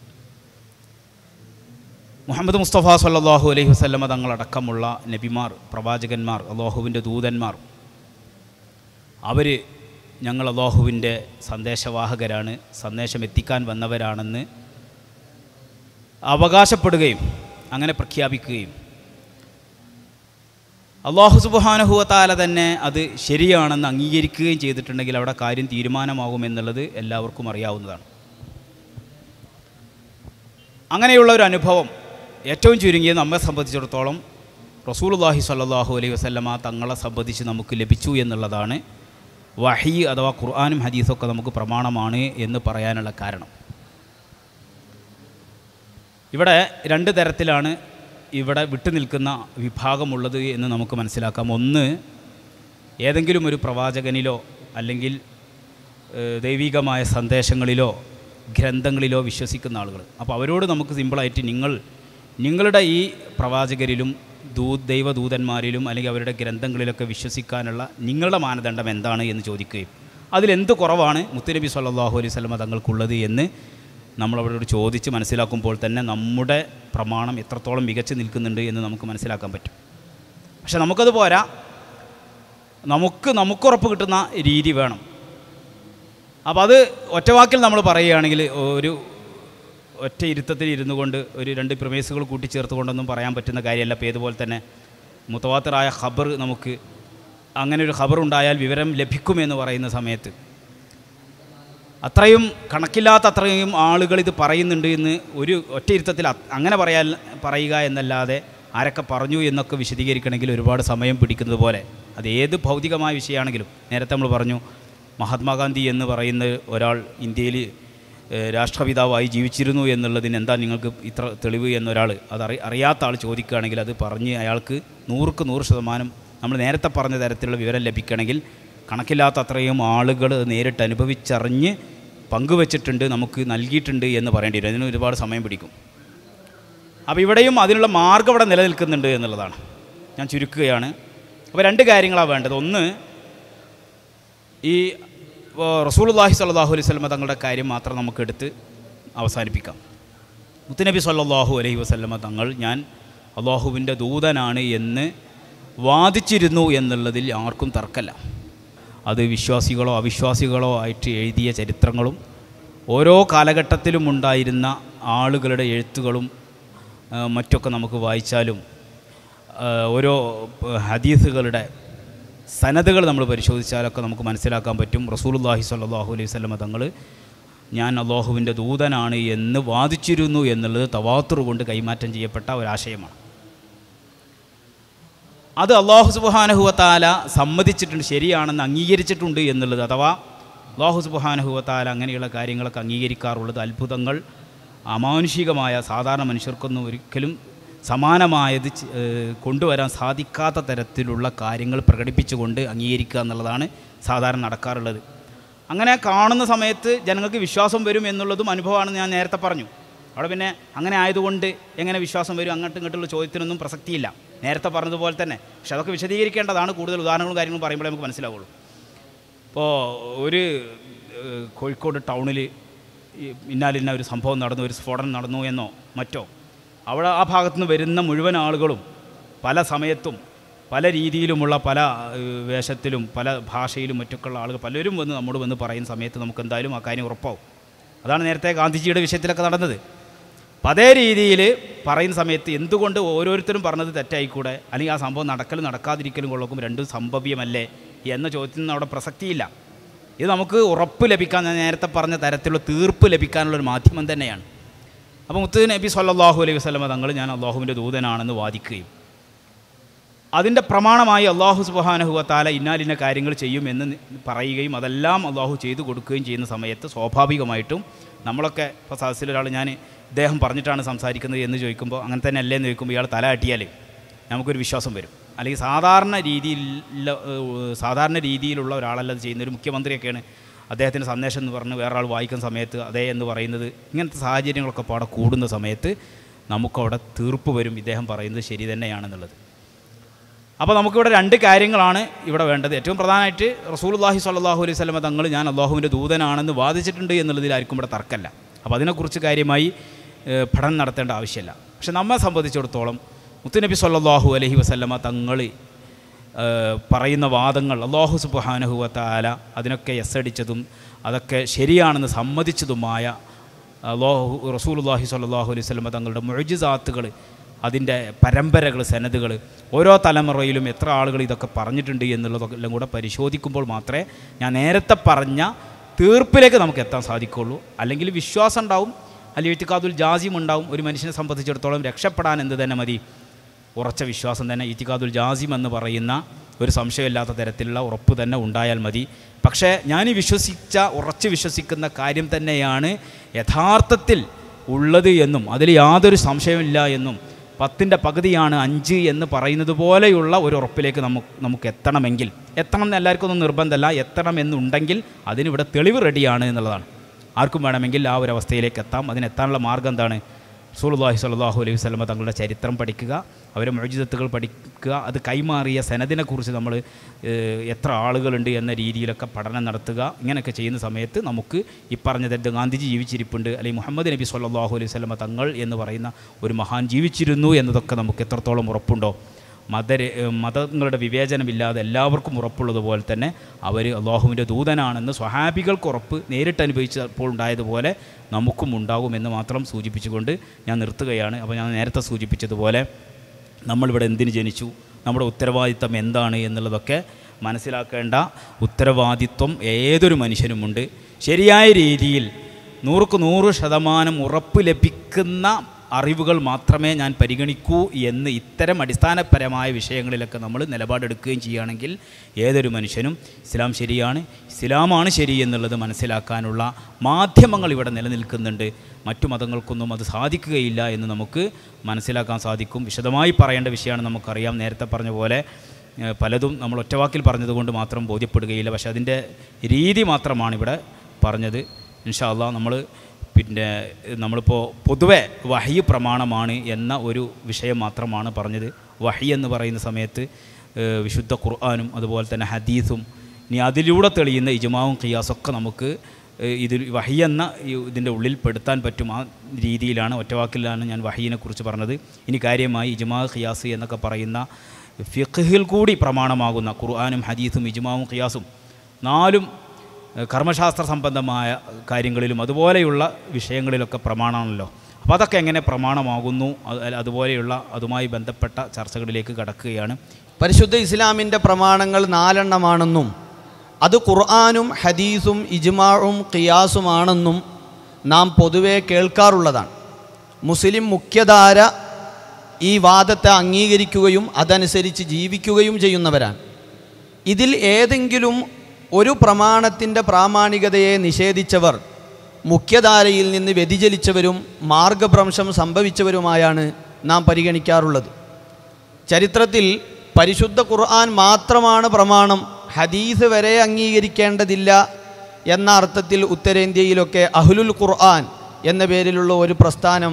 മുഹമ്മദ് മുസ്തഫ സല്ലാഹു അലൈഹി വസല്ലമ തങ്ങളടക്കമുള്ള നബിമാർ പ്രവാചകന്മാർ അള്ളാഹുവിൻ്റെ ദൂതന്മാർ അവർ ഞങ്ങൾ അള്ളാഹുവിൻ്റെ സന്ദേശവാഹകരാണ് സന്ദേശം എത്തിക്കാൻ വന്നവരാണെന്ന് അവകാശപ്പെടുകയും അങ്ങനെ പ്രഖ്യാപിക്കുകയും അള്ളാഹു സുബാനഹുവത്താല തന്നെ അത് ശരിയാണെന്ന് അംഗീകരിക്കുകയും ചെയ്തിട്ടുണ്ടെങ്കിൽ അവിടെ കാര്യം തീരുമാനമാകുമെന്നുള്ളത് എല്ലാവർക്കും അറിയാവുന്നതാണ് അങ്ങനെയുള്ള ഒരു അനുഭവം ഏറ്റവും ചുരുങ്ങിയത് നമ്മെ സംബന്ധിച്ചിടത്തോളം റസൂലുള്ളാഹി സ്വല്ലല്ലാഹു അലൈഹി വസല്ലമ തങ്ങളെ സംബന്ധിച്ച് നമുക്ക് ലഭിച്ചു എന്നുള്ളതാണ് വഹി അഥവാ ഖുർആാനും ഹദീസൊക്കെ നമുക്ക് പ്രമാണമാണ് എന്ന് പറയാനുള്ള കാരണം ഇവിടെ രണ്ട് തരത്തിലാണ് ഇവിടെ വിട്ടുനിൽക്കുന്ന വിഭാഗമുള്ളത് എന്ന് നമുക്ക് മനസ്സിലാക്കാം ഒന്ന് ഏതെങ്കിലും ഒരു പ്രവാചകനിലോ അല്ലെങ്കിൽ ഏഹ്, ദൈവികമായ സന്ദേശങ്ങളിലോ ഗ്രന്ഥങ്ങളിലോ വിശ്വസിക്കുന്ന ആളുകൾ അപ്പോൾ അവരോട് നമുക്ക് സിമ്പിളായിട്ട് നിങ്ങൾ നിങ്ങളുടെ ഈ പ്രവാചകരിലും ദൂ ദൈവദൂതന്മാരിലും അല്ലെങ്കിൽ അവരുടെ ഗ്രന്ഥങ്ങളിലൊക്കെ വിശ്വസിക്കാനുള്ള നിങ്ങളുടെ മാനദണ്ഡം എന്താണ് എന്ന് ചോദിക്കുകയും അതിലെന്ത് കുറവാണ് മുത്തുനബി സല്ലല്ലാഹു അലൈഹി വസല്ലമ തങ്ങൾക്കുള്ളത് എന്ന് നമ്മളവരോട് ചോദിച്ച് മനസ്സിലാക്കുമ്പോൾ തന്നെ നമ്മുടെ പ്രമാണം എത്രത്തോളം മികച്ചു നിൽക്കുന്നുണ്ട് എന്ന് നമുക്ക് മനസ്സിലാക്കാൻ പറ്റും പക്ഷെ നമുക്കത് പോരാ നമുക്ക് നമുക്കുറപ്പ് കിട്ടുന്ന രീതി വേണം അപ്പോൾ അത് ഒറ്റവാക്കിൽ നമ്മൾ പറയുകയാണെങ്കിൽ ഒരു ഒറ്റ ഇരുത്തത്തിൽ ഇരുന്നു കൊണ്ട് ഒരു രണ്ട് പ്രമേസുകൾ കൂട്ടിച്ചേർത്തുകൊണ്ടൊന്നും പറയാൻ പറ്റുന്ന കാര്യമല്ല അപ്പോൾ ഏതുപോലെ തന്നെ മുത്തവാത്തറായ ഖബർ നമുക്ക് അങ്ങനെ ഒരു ഖബർ ഉണ്ടായാൽ വിവരം ലഭിക്കുമെന്ന് പറയുന്ന സമയത്ത് അത്രയും കണക്കില്ലാത്ത അത്രയും ആളുകൾ ഇത് പറയുന്നുണ്ട് എന്ന് ഒരു ഒറ്റ ഇരുത്തത്തിൽ അ- അങ്ങനെ പറയാൻ പറയുക എന്നല്ലാതെ ആരൊക്കെ പറഞ്ഞു എന്നൊക്കെ വിശദീകരിക്കണമെങ്കിൽ ഒരുപാട് സമയം പിടിക്കുന്നത് പോലെ അത് ഏത് ഭൗതികമായ വിഷയമാണെങ്കിലും നേരത്തെ നമ്മൾ പറഞ്ഞു മഹാത്മാഗാന്ധി എന്ന് പറയുന്ന ഒരാൾ ഇന്ത്യയിൽ ഏഹ്, രാഷ്ട്രപിതാവായി ജീവിച്ചിരുന്നു എന്നുള്ളതിന് എന്താ നിങ്ങൾക്ക് ഇത്ര തെളിവ് എന്നൊരാൾ അത് അറി അറിയാത്ത ആൾ ചോദിക്കുകയാണെങ്കിൽ അത് പറഞ്ഞ് അയാൾക്ക് നൂറുക്ക് നൂറ് ശതമാനം നമ്മൾ നേരത്തെ പറഞ്ഞ തരത്തിലുള്ള വിവരം ലഭിക്കണമെങ്കിൽ കണക്കില്ലാത്ത അത്രയും ആളുകൾ നേരിട്ട് അനുഭവിച്ചറിഞ്ഞ് പങ്കുവച്ചിട്ടുണ്ട് നമുക്ക് നൽകിയിട്ടുണ്ട് എന്ന് പറയേണ്ടി വരും അതിന് ഒരുപാട് സമയം പിടിക്കും അപ്പോൾ ഇവിടെയും അതിനുള്ള മാർഗ്ഗം ഇവിടെ നിലനിൽക്കുന്നുണ്ട് എന്നുള്ളതാണ് ഞാൻ ചുരുക്കുകയാണ് അപ്പോൾ രണ്ട് കാര്യങ്ങളാണ് വേണ്ടത് ഒന്ന് ഈ റസൂലുള്ളാഹി സ്വല്ലല്ലാഹു അലൈഹി വസല്ലമ തങ്ങളുടെ കാര്യം മാത്രം നമുക്ക് എടുത്ത് അവസാനിപ്പിക്കാം മുത്തുനബി സല്ലല്ലാഹു അലൈഹി വസല്ലമ തങ്ങൾ ഞാൻ അള്ളാഹുവിൻ്റെ ദൂതനാണ് എന്ന് വാദിച്ചിരുന്നു എന്നുള്ളതിൽ ആർക്കും തർക്കമല്ല അത് വിശ്വാസികളോ അവിശ്വാസികളോ ആയിട്ട് എഴുതിയ ചരിത്രങ്ങളും ഓരോ കാലഘട്ടത്തിലും ഉണ്ടായിരുന്ന ആളുകളുടെ എഴുത്തുകളും ആ, മറ്റൊക്കെ നമുക്ക് വായിച്ചാലും ആ, ഓരോ ആ, ഹദീസുകളുടെ സനദുകൾ നമ്മൾ പരിശോധിച്ചാലൊക്കെ നമുക്ക് മനസ്സിലാക്കാൻ പറ്റും റസൂലുള്ളാഹി സ്വല്ലല്ലാഹു അലൈഹി വസല്ലമ തങ്ങൾ ഞാൻ അള്ളാഹുവിൻ്റെ ദൂതനാണ് എന്ന് വാദിച്ചിരുന്നു എന്നുള്ളത് തവാത്തുർ കൊണ്ട് കൈമാറ്റം ചെയ്യപ്പെട്ട ഒരാശയമാണ് അത് അള്ളാഹു സുബാനഹുവത്താല സമ്മതിച്ചിട്ടുണ്ട് ശരിയാണെന്ന് അംഗീകരിച്ചിട്ടുണ്ട് എന്നുള്ളത് അഥവാ അള്ളാഹു സുബാനഹുവത്താല അങ്ങനെയുള്ള കാര്യങ്ങളൊക്കെ അംഗീകരിക്കാറുള്ളത് അത്ഭുതങ്ങൾ അമാനുഷികമായ സാധാരണ മനുഷ്യർക്കൊന്നും ഒരിക്കലും സമാനമായത് ചെ- ഏഹ് കൊണ്ടുവരാൻ സാധിക്കാത്ത തരത്തിലുള്ള കാര്യങ്ങൾ പ്രകടിപ്പിച്ചുകൊണ്ട് അംഗീകരിക്കുക എന്നുള്ളതാണ് സാധാരണ നടക്കാറുള്ളത് അങ്ങനെ കാണുന്ന സമയത്ത് ജനങ്ങൾക്ക് വിശ്വാസം വരും എന്നുള്ളതും അനുഭവമാണെന്ന് ഞാൻ നേരത്തെ പറഞ്ഞു അവിടെ പിന്നെ അങ്ങനെ ആയതുകൊണ്ട് എങ്ങനെ വിശ്വാസം വരും അങ്ങോട്ടും ഇങ്ങോട്ടുള്ള ചോദ്യത്തിനൊന്നും പ്രസക്തിയില്ല നേരത്തെ പറഞ്ഞതുപോലെ തന്നെ പക്ഷെ അതൊക്കെ വിശദീകരിക്കേണ്ടതാണ് കൂടുതൽ ഉദാഹരണങ്ങളും കാര്യങ്ങളും പറയുമ്പോഴേ നമുക്ക് മനസ്സിലാവുള്ളൂ ഇപ്പോൾ ഒരു ഏഹ്, കോഴിക്കോട് ടൗണിൽ ഇന്നാലിന്ന ഒരു സംഭവം നടന്നു ഒരു സ്ഫോടനം നടന്നു എന്നോ മറ്റോ അവിടെ ആ ഭാഗത്തുനിന്ന് വരുന്ന മുഴുവൻ ആളുകളും പല സമയത്തും പല രീതിയിലുമുള്ള പല ഏഹ്, വേഷത്തിലും പല ഭാഷയിലും മറ്റൊക്കെയുള്ള ആളുകൾ പലരും വന്ന് നമ്മോട് വന്ന് പറയുന്ന സമയത്ത് നമുക്ക് എന്തായാലും ആ കാര്യം ഉറപ്പാവും അതാണ് നേരത്തെ ഗാന്ധിജിയുടെ വിഷയത്തിലൊക്കെ നടന്നത് അപ്പം അതേ രീതിയിൽ പറയുന്ന സമയത്ത് എന്തുകൊണ്ട് ഓരോരുത്തരും പറഞ്ഞത് തെറ്റായിക്കൂടെ അല്ലെങ്കിൽ ആ സംഭവം നടക്കലും നടക്കാതിരിക്കലും കൊള്ളക്കും രണ്ടും സംഭവ്യമല്ലേ എന്ന ചോദ്യത്തിന് അവിടെ പ്രസക്തിയില്ല ഇത് നമുക്ക് ഉറപ്പ് ലഭിക്കാൻ ഞാൻ നേരത്തെ പറഞ്ഞ തരത്തിലുള്ള തീർപ്പ് ലഭിക്കാനുള്ള ഒരു മാധ്യമം തന്നെയാണ് അപ്പോൾ മുത്ത് നബി സല്ലല്ലാഹു അലൈഹി വസല്ലമ തങ്ങൾ ഞാൻ അള്ളാഹുവിൻ്റെ ദൂതനാണെന്ന് വാദിക്കുകയും അതിൻ്റെ പ്രമാണമായി അള്ളാഹു സുബാനഹുവത്താല ഇന്നാലിന്ന കാര്യങ്ങൾ ചെയ്യുമെന്ന് നി- പറയുകയും അതെല്ലാം അള്ളാഹു ചെയ്തു കൊടുക്കുകയും ചെയ്യുന്ന സമയത്ത് സ്വാഭാവികമായിട്ടും നമ്മളൊക്കെ ഇപ്പോൾ സദസ്സിലൊരാൾ ഞാൻ ഇദ്ദേഹം പറഞ്ഞിട്ടാണ് സംസാരിക്കുന്നത് എന്ന് ചോദിക്കുമ്പോൾ അങ്ങനെ തന്നെ അല്ലേ എന്ന് ചോദിക്കുമ്പോൾ ഇയാൾ തല ആട്ടിയാൽ നമുക്കൊരു വിശ്വാസം വരും അല്ലെങ്കിൽ സാധാരണ രീതിയിലുള്ള ഏഹ്, സാധാരണ രീതിയിലുള്ള ഒരാളല്ല അത് ചെയ്യുന്ന ഒരു മുഖ്യമന്ത്രിയൊക്കെയാണ് അദ്ദേഹത്തിൻ്റെ സന്ദേശം എന്ന് പറഞ്ഞ് വേറെ ആൾ വായിക്കുന്ന സമയത്ത് അതേ എന്ന് പറയുന്നത് ഇങ്ങനത്തെ സാഹചര്യങ്ങളൊക്കെ പാടെ കൂടുന്ന സമയത്ത് നമുക്കവിടെ തീർപ്പ് വരും ഇദ്ദേഹം പറയുന്നത് ശരി തന്നെയാണെന്നുള്ളത് അപ്പോൾ നമുക്കിവിടെ രണ്ട് കാര്യങ്ങളാണ് ഇവിടെ വേണ്ടത് ഏറ്റവും പ്രധാനമായിട്ട് റസൂലുള്ളാഹി സ്വല്ലല്ലാഹു അലൈഹി വസല്ലമ തങ്ങൾ ഞാൻ അള്ളാഹുവിൻ്റെ ദൂതനാണെന്ന് വാദിച്ചിട്ടുണ്ട് എന്നുള്ളതിൽ ആർക്കും ഇവിടെ തർക്കമല്ല അപ്പോൾ അതിനെക്കുറിച്ച് കാര്യമായി ഏഹ്, പഠനം നടത്തേണ്ട ആവശ്യമില്ല പക്ഷെ നമ്മെ സംബന്ധിച്ചിടത്തോളം മുത്തുനബി സ്വല്ലല്ലാഹു അലൈഹി വസല്ലമ തങ്ങൾ ഏഹ്, പറയുന്ന വാദങ്ങൾ അള്ളാഹു സുബ്ഹാനഹു വതആല അതിനൊക്കെ എസ് അടിച്ചതും അതൊക്കെ ശരിയാണെന്ന് സമ്മതിച്ചതുമായ അള്ളാഹു റസൂലുള്ളാഹി സ്വല്ലല്ലാഹു അലൈഹി വസല്ലമ തങ്ങളുടെ മുഴുജിസാത്തുകൾ അതിൻ്റെ പരമ്പരകൾ സനതുകൾ ഓരോ തലമുറയിലും എത്ര ആളുകൾ ഇതൊക്കെ പറഞ്ഞിട്ടുണ്ട് എന്നുള്ളതൊക്കെ എല്ലാം കൂടെ പരിശോധിക്കുമ്പോൾ മാത്രമേ ഞാൻ നേരത്തെ പറഞ്ഞ തീർപ്പിലേക്ക് നമുക്ക് എത്താൻ സാധിക്കുള്ളൂ അല്ലെങ്കിൽ വിശ്വാസം ഉണ്ടാവും അല്ലെങ്കിൽ ഇത്തിക്കാതുൽ ജാസിം ഉണ്ടാവും ഒരു മനുഷ്യനെ സംബന്ധിച്ചിടത്തോളം രക്ഷപ്പെടാൻ എന്ത് തന്നെ മതി ഉറച്ച വിശ്വാസം തന്നെ ഇത്തിക്കാതുൽ ജാസിം എന്ന് പറയുന്ന ഒരു സംശയമില്ലാത്ത തരത്തിലുള്ള ഉറപ്പ് തന്നെ ഉണ്ടായാൽ മതി പക്ഷേ ഞാൻ ഈ വിശ്വസിച്ച ഉറച്ച് വിശ്വസിക്കുന്ന കാര്യം തന്നെയാണ് യഥാർത്ഥത്തിൽ ഉള്ളത് എന്നും അതിൽ യാതൊരു സംശയമില്ല എന്നും പത്തിൻ്റെ പകുതിയാണ് അഞ്ച് എന്ന് പറയുന്നത് പോലെയുള്ള ഒരു ഉറപ്പിലേക്ക് നമുക്ക് നമുക്ക് എത്തണമെങ്കിൽ എത്തണം എന്ന് എല്ലാവർക്കും ഒന്നും നിർബന്ധമല്ല എത്തണം എന്നുണ്ടെങ്കിൽ അതിനിവിടെ തെളിവ് റെഡിയാണ് എന്നുള്ളതാണ് ആർക്കും വേണമെങ്കിൽ ആ ഒരു അവസ്ഥയിലേക്ക് എത്താം അതിനെത്താനുള്ള മാർഗ്ഗം എന്താണ് റസൂലുള്ളാഹി സ്വല്ലല്ലാഹു അലൈഹി വസല്ലമ തങ്ങളുടെ ചരിത്രം പഠിക്കുക അവരെ മൊഴിജിതത്തുകൾ പഠിക്കുക അത് കൈമാറിയ സനദിനെക്കുറിച്ച് നമ്മൾ ഏഹ്, എത്ര ആളുകളുണ്ട് എന്ന രീതിയിലൊക്കെ പഠനം നടത്തുക ഇങ്ങനെയൊക്കെ ചെയ്യുന്ന സമയത്ത് നമുക്ക് ഈ പറഞ്ഞത് ഗാന്ധിജി ജീവിച്ചിരിപ്പുണ്ട് അല്ലെങ്കിൽ മുഹമ്മദ് നബി സ്വല്ലല്ലാഹു അലൈഹി വസല്ലമ തങ്ങൾ എന്ന് പറയുന്ന ഒരു മഹാൻ ജീവിച്ചിരുന്നു എന്നതൊക്കെ നമുക്ക് എത്രത്തോളം ഉറപ്പുണ്ടോ മത മതങ്ങളുടെ വിവേചനമില്ലാതെ എല്ലാവർക്കും ഉറപ്പുള്ളതുപോലെ തന്നെ അവർ അള്ളാഹുവിൻ്റെ ദൂതനാണെന്ന് സ്വഹാബികൾക്ക് ഉറപ്പ് നേരിട്ട് അനുഭവിച്ചപ്പോൾ ഉണ്ടായതുപോലെ നമുക്കും ഉണ്ടാകുമെന്ന് മാത്രം സൂചിപ്പിച്ചുകൊണ്ട് ഞാൻ നിർത്തുകയാണ് അപ്പോൾ ഞാൻ നേരത്തെ സൂചിപ്പിച്ചതുപോലെ നമ്മളിവിടെ എന്തിന് ജനിച്ചു നമ്മുടെ ഉത്തരവാദിത്തം എന്താണ് എന്നുള്ളതൊക്കെ മനസ്സിലാക്കേണ്ട ഉത്തരവാദിത്വം ഏതൊരു മനുഷ്യനുമുണ്ട് ശരിയായ രീതിയിൽ നൂറുക്ക് നൂറ് ശതമാനം ഉറപ്പ് ലഭിക്കുന്ന അറിവുകൾ മാത്രമേ ഞാൻ പരിഗണിക്കൂ എന്ന് ഇത്തരം അടിസ്ഥാനപരമായ വിഷയങ്ങളിലൊക്കെ നമ്മൾ നിലപാടെടുക്കുകയും ചെയ്യുകയാണെങ്കിൽ ഏതൊരു മനുഷ്യനും ഇസ്ലാം ശരിയാണ് ഇസ്ലാമാണ് ശരി എന്നുള്ളത് മനസ്സിലാക്കാനുള്ള മാധ്യമങ്ങൾ ഇവിടെ നിലനിൽക്കുന്നുണ്ട് മറ്റു മതങ്ങൾക്കൊന്നും അത് സാധിക്കുകയില്ല എന്ന് നമുക്ക് മനസ്സിലാക്കാൻ സാധിക്കും വിശദമായി പറയേണ്ട വിഷയമാണ് നമുക്കറിയാം നേരത്തെ പറഞ്ഞ പോലെ ഏഹ്, പലതും നമ്മൾ ഒറ്റവാക്കിൽ പറഞ്ഞതുകൊണ്ട് മാത്രം ബോധ്യപ്പെടുകയില്ല പക്ഷേ അതിൻ്റെ രീതി മാത്രമാണ് ഇവിടെ പറഞ്ഞത് ഇൻഷാല്ല നമ്മൾ പിന്നെ നമ്മളിപ്പോൾ പൊതുവെ വഹി പ്രമാണമാണ് എന്ന ഒരു വിഷയം മാത്രമാണ് പറഞ്ഞത് വഹി എന്ന് പറയുന്ന സമയത്ത് ഏഹ്, വിശുദ്ധ ഖുർആാനും അതുപോലെ തന്നെ ഹദീസും ഇനി അതിലൂടെ തെളിയുന്ന ഇജമാവും ഖിയാസൊക്കെ നമുക്ക് ഏഹ്, ഇതിൽ വഹി എന്ന ഈ ഇതിൻ്റെ ഉള്ളിൽ പെടുത്താൻ പറ്റും ആ രീതിയിലാണ് ഒറ്റവാക്കിലാണ് ഞാൻ വഹീനെ കുറിച്ച് പറഞ്ഞത് ഇനി കാര്യമായി ഇജ്മാ ഖിയാസ് എന്നൊക്കെ പറയുന്ന ഫിഖിൽ കൂടി പ്രമാണമാകുന്ന ഖുർആാനും ഹദീസും ഇജ്മാവും ഖിയാസും നാലും ഏഹ്, കർമ്മശാസ്ത്ര സംബന്ധമായ കാര്യങ്ങളിലും അതുപോലെയുള്ള വിഷയങ്ങളിലൊക്കെ പ്രമാണമാണല്ലോ അപ്പോൾ അതൊക്കെ എങ്ങനെ പ്രമാണമാകുന്നു അത് അതുപോലെയുള്ള അതുമായി ബന്ധപ്പെട്ട ചർച്ചകളിലേക്ക് കടക്കുകയാണ് പരിശുദ്ധ ഇസ്ലാമിൻ്റെ പ്രമാണങ്ങൾ നാലെണ്ണമാണെന്നും അത് ഖുർആാനും ഹദീസും ഇജ്മാവും ഖിയാസുമാണെന്നും നാം പൊതുവെ കേൾക്കാറുള്ളതാണ് മുസ്ലിം മുഖ്യധാര ഈ വാദത്തെ അംഗീകരിക്കുകയും അതനുസരിച്ച് ജീവിക്കുകയും ചെയ്യുന്നവരാണ് ഇതിൽ ഏതെങ്കിലും ഒരു പ്രമാണത്തിൻ്റെ പ്രാമാണികതയെ നിഷേധിച്ചവർ മുഖ്യധാരയിൽ നിന്ന് വ്യതിചലിച്ചവരും മാർഗഭ്രംശം സംഭവിച്ചവരുമായാണ് നാം പരിഗണിക്കാറുള്ളത് ചരിത്രത്തിൽ പരിശുദ്ധ ഖുർആൻ മാത്രമാണ് പ്രമാണം ഹദീസ് വരെ അംഗീകരിക്കേണ്ടതില്ല എന്ന അർത്ഥത്തിൽ ഉത്തരേന്ത്യയിലൊക്കെ അഹ്ലുൽ ഖുർആൻ എന്ന പേരിലുള്ള ഒരു പ്രസ്ഥാനം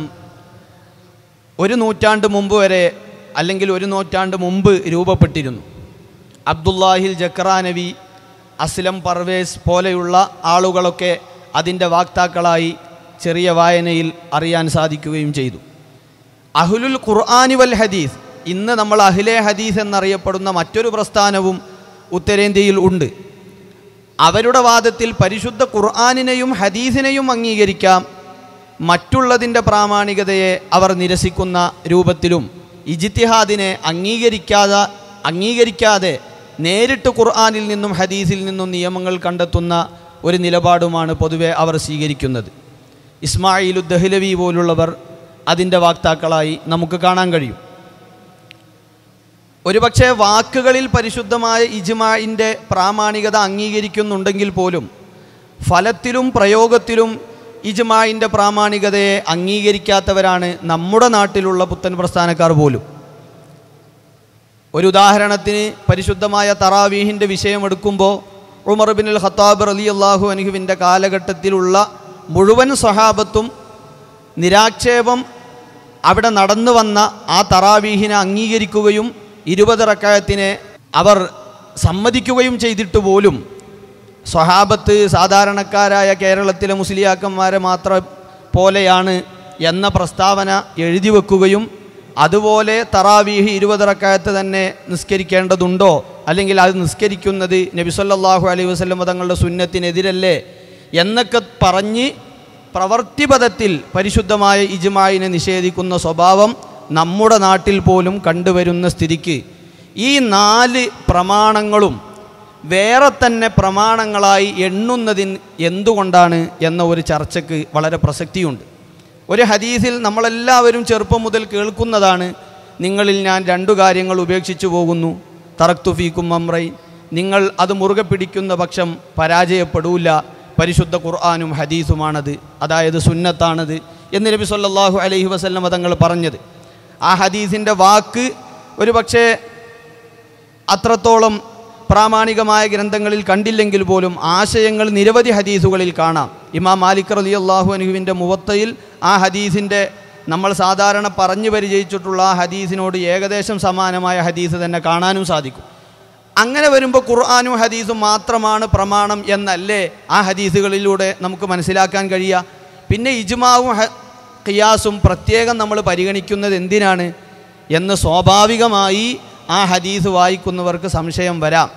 ഒരു നൂറ്റാണ്ട് മുമ്പ് വരെ അല്ലെങ്കിൽ ഒരു നൂറ്റാണ്ട് മുമ്പ് രൂപപ്പെട്ടിരുന്നു അബ്ദുല്ലാഹിൽ ജക്രാനവി അസ്ലം പർവേസ് പോലെയുള്ള ആളുകളൊക്കെ അതിൻ്റെ വാക്താക്കളായി ചെറിയ വായനയിൽ അറിയാൻ സാധിക്കുകയും ചെയ്തു അഹ്ലുൽ ഖുർആാനി വൽ ഹദീസ് ഇന്ന് നമ്മൾ അഹ്ലെ ഹദീസ് എന്നറിയപ്പെടുന്ന മറ്റൊരു പ്രസ്ഥാനവും ഉത്തരേന്ത്യയിൽ ഉണ്ട് അവരുടെ വാദത്തിൽ പരിശുദ്ധ ഖുർആാനിനെയും ഹദീസിനെയും അംഗീകരിക്കാം മറ്റുള്ളതിൻ്റെ പ്രാമാണികതയെ അവർ നിരസിക്കുന്ന രൂപത്തിലും ഇജിത്തിഹാദിനെ അംഗീകരിക്കാതെ അംഗീകരിക്കാതെ നേരിട്ട് ഖുർആാനിൽ നിന്നും ഹദീസിൽ നിന്നും നിയമങ്ങൾ കണ്ടെത്തുന്ന ഒരു നിലപാടുമാണ് പൊതുവെ അവർ സ്വീകരിക്കുന്നത് ഇസ്മായിലു ദഹ്ലവി പോലുള്ളവർ അതിൻ്റെ വാക്താക്കളായി നമുക്ക് കാണാൻ കഴിയും ഒരുപക്ഷെ വാക്കുകളിൽ പരിശുദ്ധമായ ഇജ്മായിൻ്റെ പ്രാമാണികത അംഗീകരിക്കുന്നുണ്ടെങ്കിൽ പോലും ഫലത്തിലും പ്രയോഗത്തിലും ഇജ്മായിൻ്റെ പ്രാമാണികതയെ അംഗീകരിക്കാത്തവരാണ് നമ്മുടെ നാട്ടിലുള്ള പുത്തൻ പ്രസ്ഥാനക്കാർ പോലും ഒരു ഉദാഹരണത്തിന് പരിശുദ്ധമായ തറാവീഹിൻ്റെ വിഷയമെടുക്കുമ്പോൾ ഉമർ ബിൻ അൽ ഖത്താബ് അലി അള്ളാഹു അനുഹുവിൻ്റെ കാലഘട്ടത്തിലുള്ള മുഴുവൻ സ്വഹാബത്തും നിരാക്ഷേപം അവിടെ നടന്നു വന്ന ആ തറാവീഹിനെ അംഗീകരിക്കുകയും ഇരുപത് റക്കായത്തിനെ അവർ സമ്മതിക്കുകയും ചെയ്തിട്ട് പോലും സ്വഹാബത്ത് സാധാരണക്കാരായ കേരളത്തിലെ മുസ്ലിയാക്കന്മാരെ മാത്രം പോലെയാണ് എന്ന പ്രസ്താവന എഴുതി വെക്കുകയും അതുപോലെ തറാവീഹ് ഇരുപത് റക്കായത്ത് തന്നെ നിസ്കരിക്കേണ്ടതുണ്ടോ അല്ലെങ്കിൽ അത് നിസ്കരിക്കുന്നത് നബിസല്ലാഹു അലൈഹി വസ്ലം തങ്ങളുടെ സുന്നത്തിനെതിരല്ലേ എന്നൊക്കെ പറഞ്ഞ് പ്രവർത്തിപഥത്തിൽ പരിശുദ്ധമായ ഇജ്മായിനെ നിഷേധിക്കുന്ന സ്വഭാവം നമ്മുടെ നാട്ടിൽ പോലും കണ്ടുവരുന്ന സ്ഥിതിക്ക് ഈ നാല് പ്രമാണങ്ങളും വേറെ തന്നെ പ്രമാണങ്ങളായി എണ്ണുന്നതിന് എന്തുകൊണ്ടാണ് എന്ന ഒരു ചർച്ചയ്ക്ക് വളരെ പ്രസക്തിയുണ്ട് ഒരു ഹദീസിൽ നമ്മളെല്ലാവരും ചെറുപ്പം മുതൽ കേൾക്കുന്നതാണ് നിങ്ങളിൽ ഞാൻ രണ്ടു കാര്യങ്ങൾ ഉപേക്ഷിച്ചു പോകുന്നു തറക്തുഫീക്കും മമ്രൈ നിങ്ങൾ അത് മുറുകെ പിടിക്കുന്ന പക്ഷം പരാജയപ്പെടൂല പരിശുദ്ധ ഖുർആാനും ഹദീസുമാണത് അതായത് സുന്നത്താണത് എന്ന് നബി സല്ലല്ലാഹു അലൈഹി വസല്ലമ തങ്ങൾ പറഞ്ഞത് ആ ഹദീസിൻ്റെ വാക്ക് ഒരു പക്ഷേ അത്രത്തോളം പ്രാമാണികമായ ഗ്രന്ഥങ്ങളിൽ കണ്ടില്ലെങ്കിൽ പോലും ആശയങ്ങൾ നിരവധി ഹദീസുകളിൽ കാണാം ഇമാം മാലിക് റലി അള്ളാഹു അനുഹുവിൻ്റെ മുവത്തയിൽ ആ ഹദീസിൻ്റെ നമ്മൾ സാധാരണ പറഞ്ഞു പരിചയിച്ചിട്ടുള്ള ആ ഹദീസിനോട് ഏകദേശം സമാനമായ ഹദീസ് തന്നെ കാണാനും സാധിക്കും അങ്ങനെ വരുമ്പോൾ ഖുർആാനും ഹദീസും മാത്രമാണ് പ്രമാണം എന്നല്ലേ ആ ഹദീസുകളിലൂടെ നമുക്ക് മനസ്സിലാക്കാൻ കഴിയുക പിന്നെ ഇജ്മാവും ഹ ഖിയാസും പ്രത്യേകം നമ്മൾ പരിഗണിക്കുന്നത് എന്തിനാണ് എന്ന് സ്വാഭാവികമായി ആ ഹദീസ് വായിക്കുന്നവർക്ക് സംശയം വരാം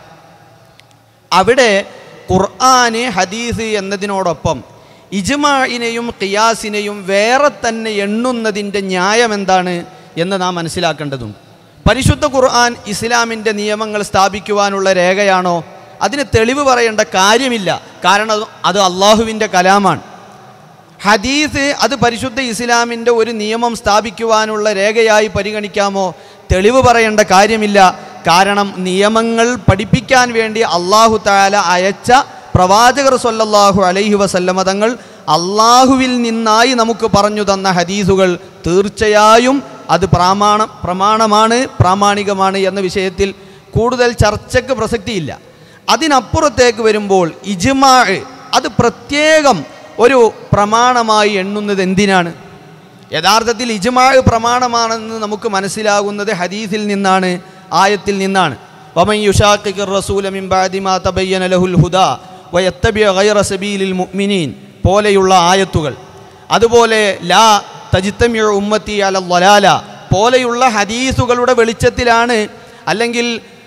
അവിടെ ഖുർആന് ഹദീസ് എന്നതിനോടൊപ്പം ഇജ്മായിനെയും ഖിയാസിനെയും വേറെ തന്നെ എണ്ണുന്നതിൻ്റെ ന്യായം എന്താണ് എന്ന് നാം മനസ്സിലാക്കേണ്ടതുണ്ട് പരിശുദ്ധ ഖുർആൻ ഇസ്ലാമിൻ്റെ നിയമങ്ങൾ സ്ഥാപിക്കുവാനുള്ള രേഖയാണോ അതിന് തെളിവ് പറയേണ്ട കാര്യമില്ല കാരണം അത് അത് അള്ളാഹുവിൻ്റെ കലാമാണ് ഹദീസ് അത് പരിശുദ്ധ ഇസ്ലാമിൻ്റെ ഒരു നിയമം സ്ഥാപിക്കുവാനുള്ള രേഖയായി പരിഗണിക്കാമോ തെളിവ് പറയേണ്ട കാര്യമില്ല കാരണം നിയമങ്ങൾ പഠിപ്പിക്കാൻ വേണ്ടി അള്ളാഹു താല അയച്ച പ്രവാചകർ സല്ലല്ലാഹു അലൈഹി വസല്ലമ തങ്ങൾ അള്ളാഹുവിൽ നിന്നായി നമുക്ക് പറഞ്ഞു തന്ന ഹദീസുകൾ തീർച്ചയായും അത് പ്രാമാണ പ്രമാണമാണ് പ്രാമാണികമാണ് എന്ന വിഷയത്തിൽ കൂടുതൽ ചർച്ചയ്ക്ക് പ്രസക്തിയില്ല അതിനപ്പുറത്തേക്ക് വരുമ്പോൾ ഇജ്മാ അത് പ്രത്യേകം ഒരു പ്രമാണമായി എണ്ണുന്നത് എന്തിനാണ് യഥാർത്ഥത്തിൽ ഇജ്മാ പ്രമാണമാണെന്ന് നമുക്ക് മനസ്സിലാകുന്നത് ഹദീസിൽ നിന്നാണ് ആയത്തിൽ നിന്നാണ് വമൻ യുഷാഖിഖ് റസൂല മിൻ ബഅദി മാ തബയ്യന ലഹുൽ ഹുദാ വയത്തബിയ ഗൈറ സബീലിൽ മുഅ്മിനീൻ പോലെയുള്ള ആയത്തുകൾ അതുപോലെ ലാ തജിത്തമിയ ഉമ്മത്തി അല വലാല പോലെയുള്ള ഹദീസുകളുടെ വെളിച്ചത്തിലാണ് അല്ലെങ്കിൽ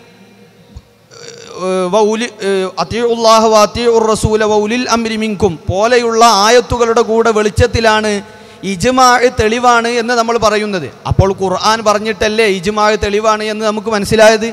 അത്തിയുല്ലാഹ് അത്തിയുർ റസൂല വൗലിൽ അമ്രി മിൻകും പോലെയുള്ള ആയത്തുകളുടെ കൂടെ വെളിച്ചത്തിലാണ് ഇജ്മാ തെളിവാണ് എന്ന് നമ്മൾ പറയുന്നത് അപ്പോൾ ഖുർആൻ പറഞ്ഞിട്ടല്ലേ ഇജ്മാ തെളിവാണ് എന്ന് നമുക്ക് മനസ്സിലായത്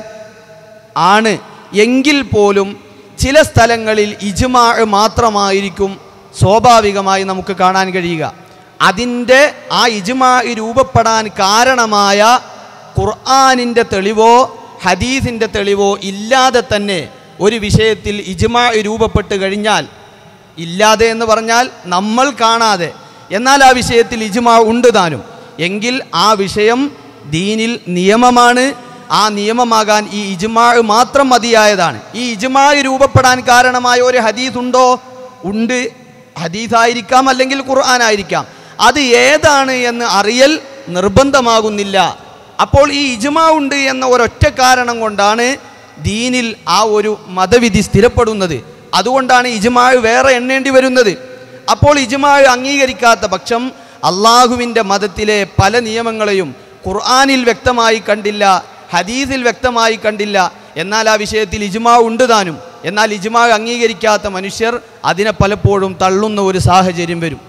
ആണ് എങ്കിൽ പോലും ചില സ്ഥലങ്ങളിൽ ഇജ്മാ മാത്രമായിരിക്കും സ്വാഭാവികമായി നമുക്ക് കാണാൻ കഴിയുക അതിൻ്റെ ആ ഇജ്മാ രൂപപ്പെടാൻ കാരണമായ ഖുർആാനിൻ്റെ തെളിവോ ഹദീസിൻ്റെ തെളിവോ ഇല്ലാതെ തന്നെ ഒരു വിഷയത്തിൽ ഇജ്മാ രൂപപ്പെട്ട് കഴിഞ്ഞാൽ ഇല്ലാതെ എന്ന് പറഞ്ഞാൽ നമ്മൾ കാണാതെ എന്നാൽ ആ വിഷയത്തിൽ ഇജ്മാ ഉണ്ട് താനും എങ്കിൽ ആ വിഷയം ദീനിൽ നിയമമാണ് ആ നിയമമാകാൻ ഈ ഇജ്മാ മാത്രം മതിയായതാണ് ഈ ഇജ്മാ രൂപപ്പെടാൻ കാരണമായ ഒരു ഹദീസ് ഉണ്ടോ ഉണ്ട് ഹദീസായിരിക്കാം അല്ലെങ്കിൽ ഖുർആൻ ആയിരിക്കാം അത് ഏതാണ് എന്ന് അറിയൽ നിർബന്ധമാകുന്നില്ല അപ്പോൾ ഈ ഇജ്മാ ഉണ്ട് എന്ന ഒരൊറ്റ കാരണം കൊണ്ടാണ് ദീനിൽ ആ ഒരു മതവിധി സ്ഥിരപ്പെടുന്നത് അതുകൊണ്ടാണ് ഇജ്മാ വേറെ എണ്ണേണ്ടി വരുന്നത് അപ്പോൾ ഇജ്മാ അംഗീകരിക്കാത്ത പക്ഷം അള്ളാഹുവിൻ്റെ മതത്തിലെ പല നിയമങ്ങളെയും ഖുർആാനിൽ വ്യക്തമായി കണ്ടില്ല ഹദീസിൽ വ്യക്തമായി കണ്ടില്ല എന്നാൽ ആ വിഷയത്തിൽ ഇജ്മാ ഉണ്ട് താനും എന്നാൽ ഇജ്മാ അംഗീകരിക്കാത്ത മനുഷ്യർ അതിനെ പലപ്പോഴും തള്ളുന്ന ഒരു സാഹചര്യം വരും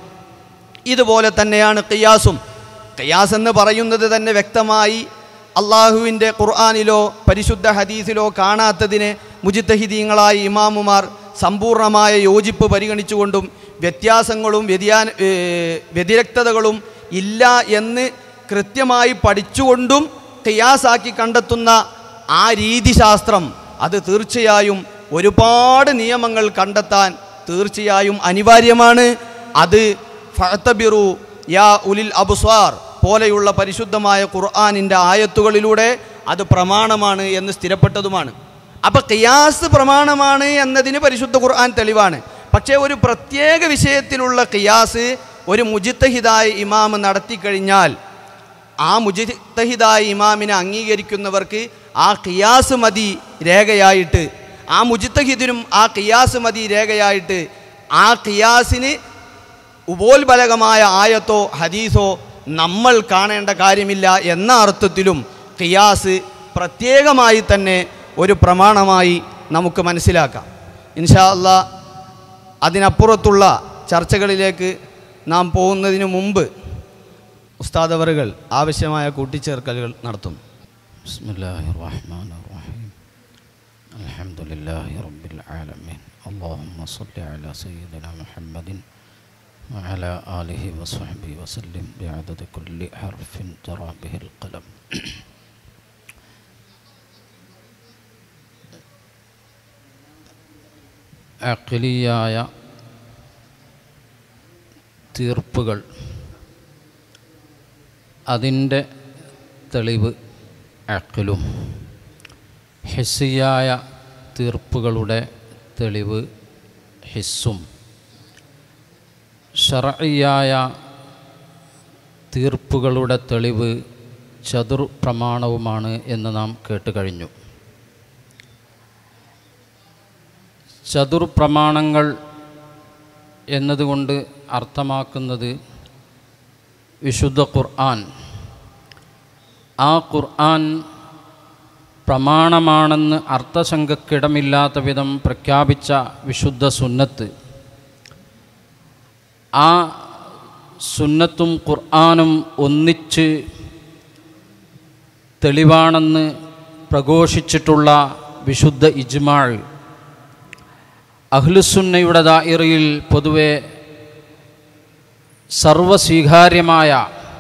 ഇതുപോലെ തന്നെയാണ് ഖിയാസും ഖിയാസ് എന്ന് പറയുന്നത് തന്നെ വ്യക്തമായി അള്ളാഹുവിൻ്റെ ഖുർആാനിലോ പരിശുദ്ധ ഹദീസിലോ കാണാത്തതിനെ മുജിത്തഹിദീങ്ങളായ ഇമാമുമാർ സമ്പൂർണമായ യോജിപ്പ് പരിഗണിച്ചുകൊണ്ടും വ്യത്യാസങ്ങളും വ്യതിയാന ഏ, വ്യതിരക്തതകളും ഇല്ല എന്ന് കൃത്യമായി പഠിച്ചുകൊണ്ടും ഖിയാസാക്കി കണ്ടെത്തുന്ന ആ രീതിശാസ്ത്രം അത് തീർച്ചയായും ഒരുപാട് നിയമങ്ങൾ കണ്ടെത്താൻ തീർച്ചയായും അനിവാര്യമാണ് അത് ഫഅത്തബിറു യാ ഉലിൽ അബുസ്വാർ പോലെയുള്ള പരിശുദ്ധമായ ഖുർആാനിൻ്റെ ആയത്തുകളിലൂടെ അത് പ്രമാണമാണ് എന്ന് സ്ഥിരപ്പെട്ടതുമാണ് അപ്പം ഖിയാസ് പ്രമാണമാണ് എന്നതിന് പരിശുദ്ധ ഖുർആൻ തെളിവാണ് പക്ഷേ ഒരു പ്രത്യേക വിഷയത്തിലുള്ള ഖിയാസ് ഒരു മുജിത്തഹിദായ ഇമാം നടത്തിക്കഴിഞ്ഞാൽ ആ മുജിത്തഹിദായ ഇമാമിനെ അംഗീകരിക്കുന്നവർക്ക് ആ ഖിയാസ് മതി രേഖയായിട്ട് ആ മുജിത്തഹിദിനും ആ ഖിയാസ് മതി രേഖയായിട്ട് ആ ഖിയാസിന് ഉപോത്ബലകമായ ആയത്തോ ഹദീസോ നമ്മൾ കാണേണ്ട കാര്യമില്ല എന്ന അർത്ഥത്തിലും ഖിയാസ് പ്രത്യേകമായി തന്നെ ഒരു പ്രമാണമായി നമുക്ക് മനസ്സിലാക്കാം ഇൻഷാ അല്ലാ അതിനപ്പുറത്തുള്ള ചർച്ചകളിലേക്ക് നാം പോകുന്നതിന് മുമ്പ് ഉസ്താദ് അവറുകൾ ആവശ്യമായ കൂട്ടിച്ചേർക്കലുകൾ നടത്തും بسم الله الرحمن الرحيم الحمد لله رب العالمين اللهم صل على سيدنا محمد وعلى آله وصحبه وسلم بعدد كل حرف جرى به القلم അഖിലിയായ തീർപ്പുകൾ അതിൻ്റെ തെളിവ് അഖിലും ഹിസ്സിയായ തീർപ്പുകളുടെ തെളിവ് ഹിസ്സും ഷറയിയായ തീർപ്പുകളുടെ തെളിവ് ചതുർ പ്രമാണവുമാണ് എന്ന് നാം കേട്ട് കഴിഞ്ഞു ചതുർ പ്രമാണങ്ങൾ എന്നതുകൊണ്ട് അർത്ഥമാക്കുന്നത് വിശുദ്ധ ഖുർആൻ ആ ഖുർആൻ പ്രമാണമാണെന്ന് അർത്ഥശങ്കക്കിടമില്ലാത്ത വിധം പ്രഖ്യാപിച്ച വിശുദ്ധ സുന്നത്ത് ആ സുന്നത്തും ഖുർആനും ഒന്നിച്ച് തെളിവാണെന്ന് പ്രഘോഷിച്ചിട്ടുള്ള വിശുദ്ധ ഇജ്മാൾ അഹ്ലുസുന്നയുടെ ദായിറയിൽ പൊതുവെ സർവസ്വീകാര്യമായ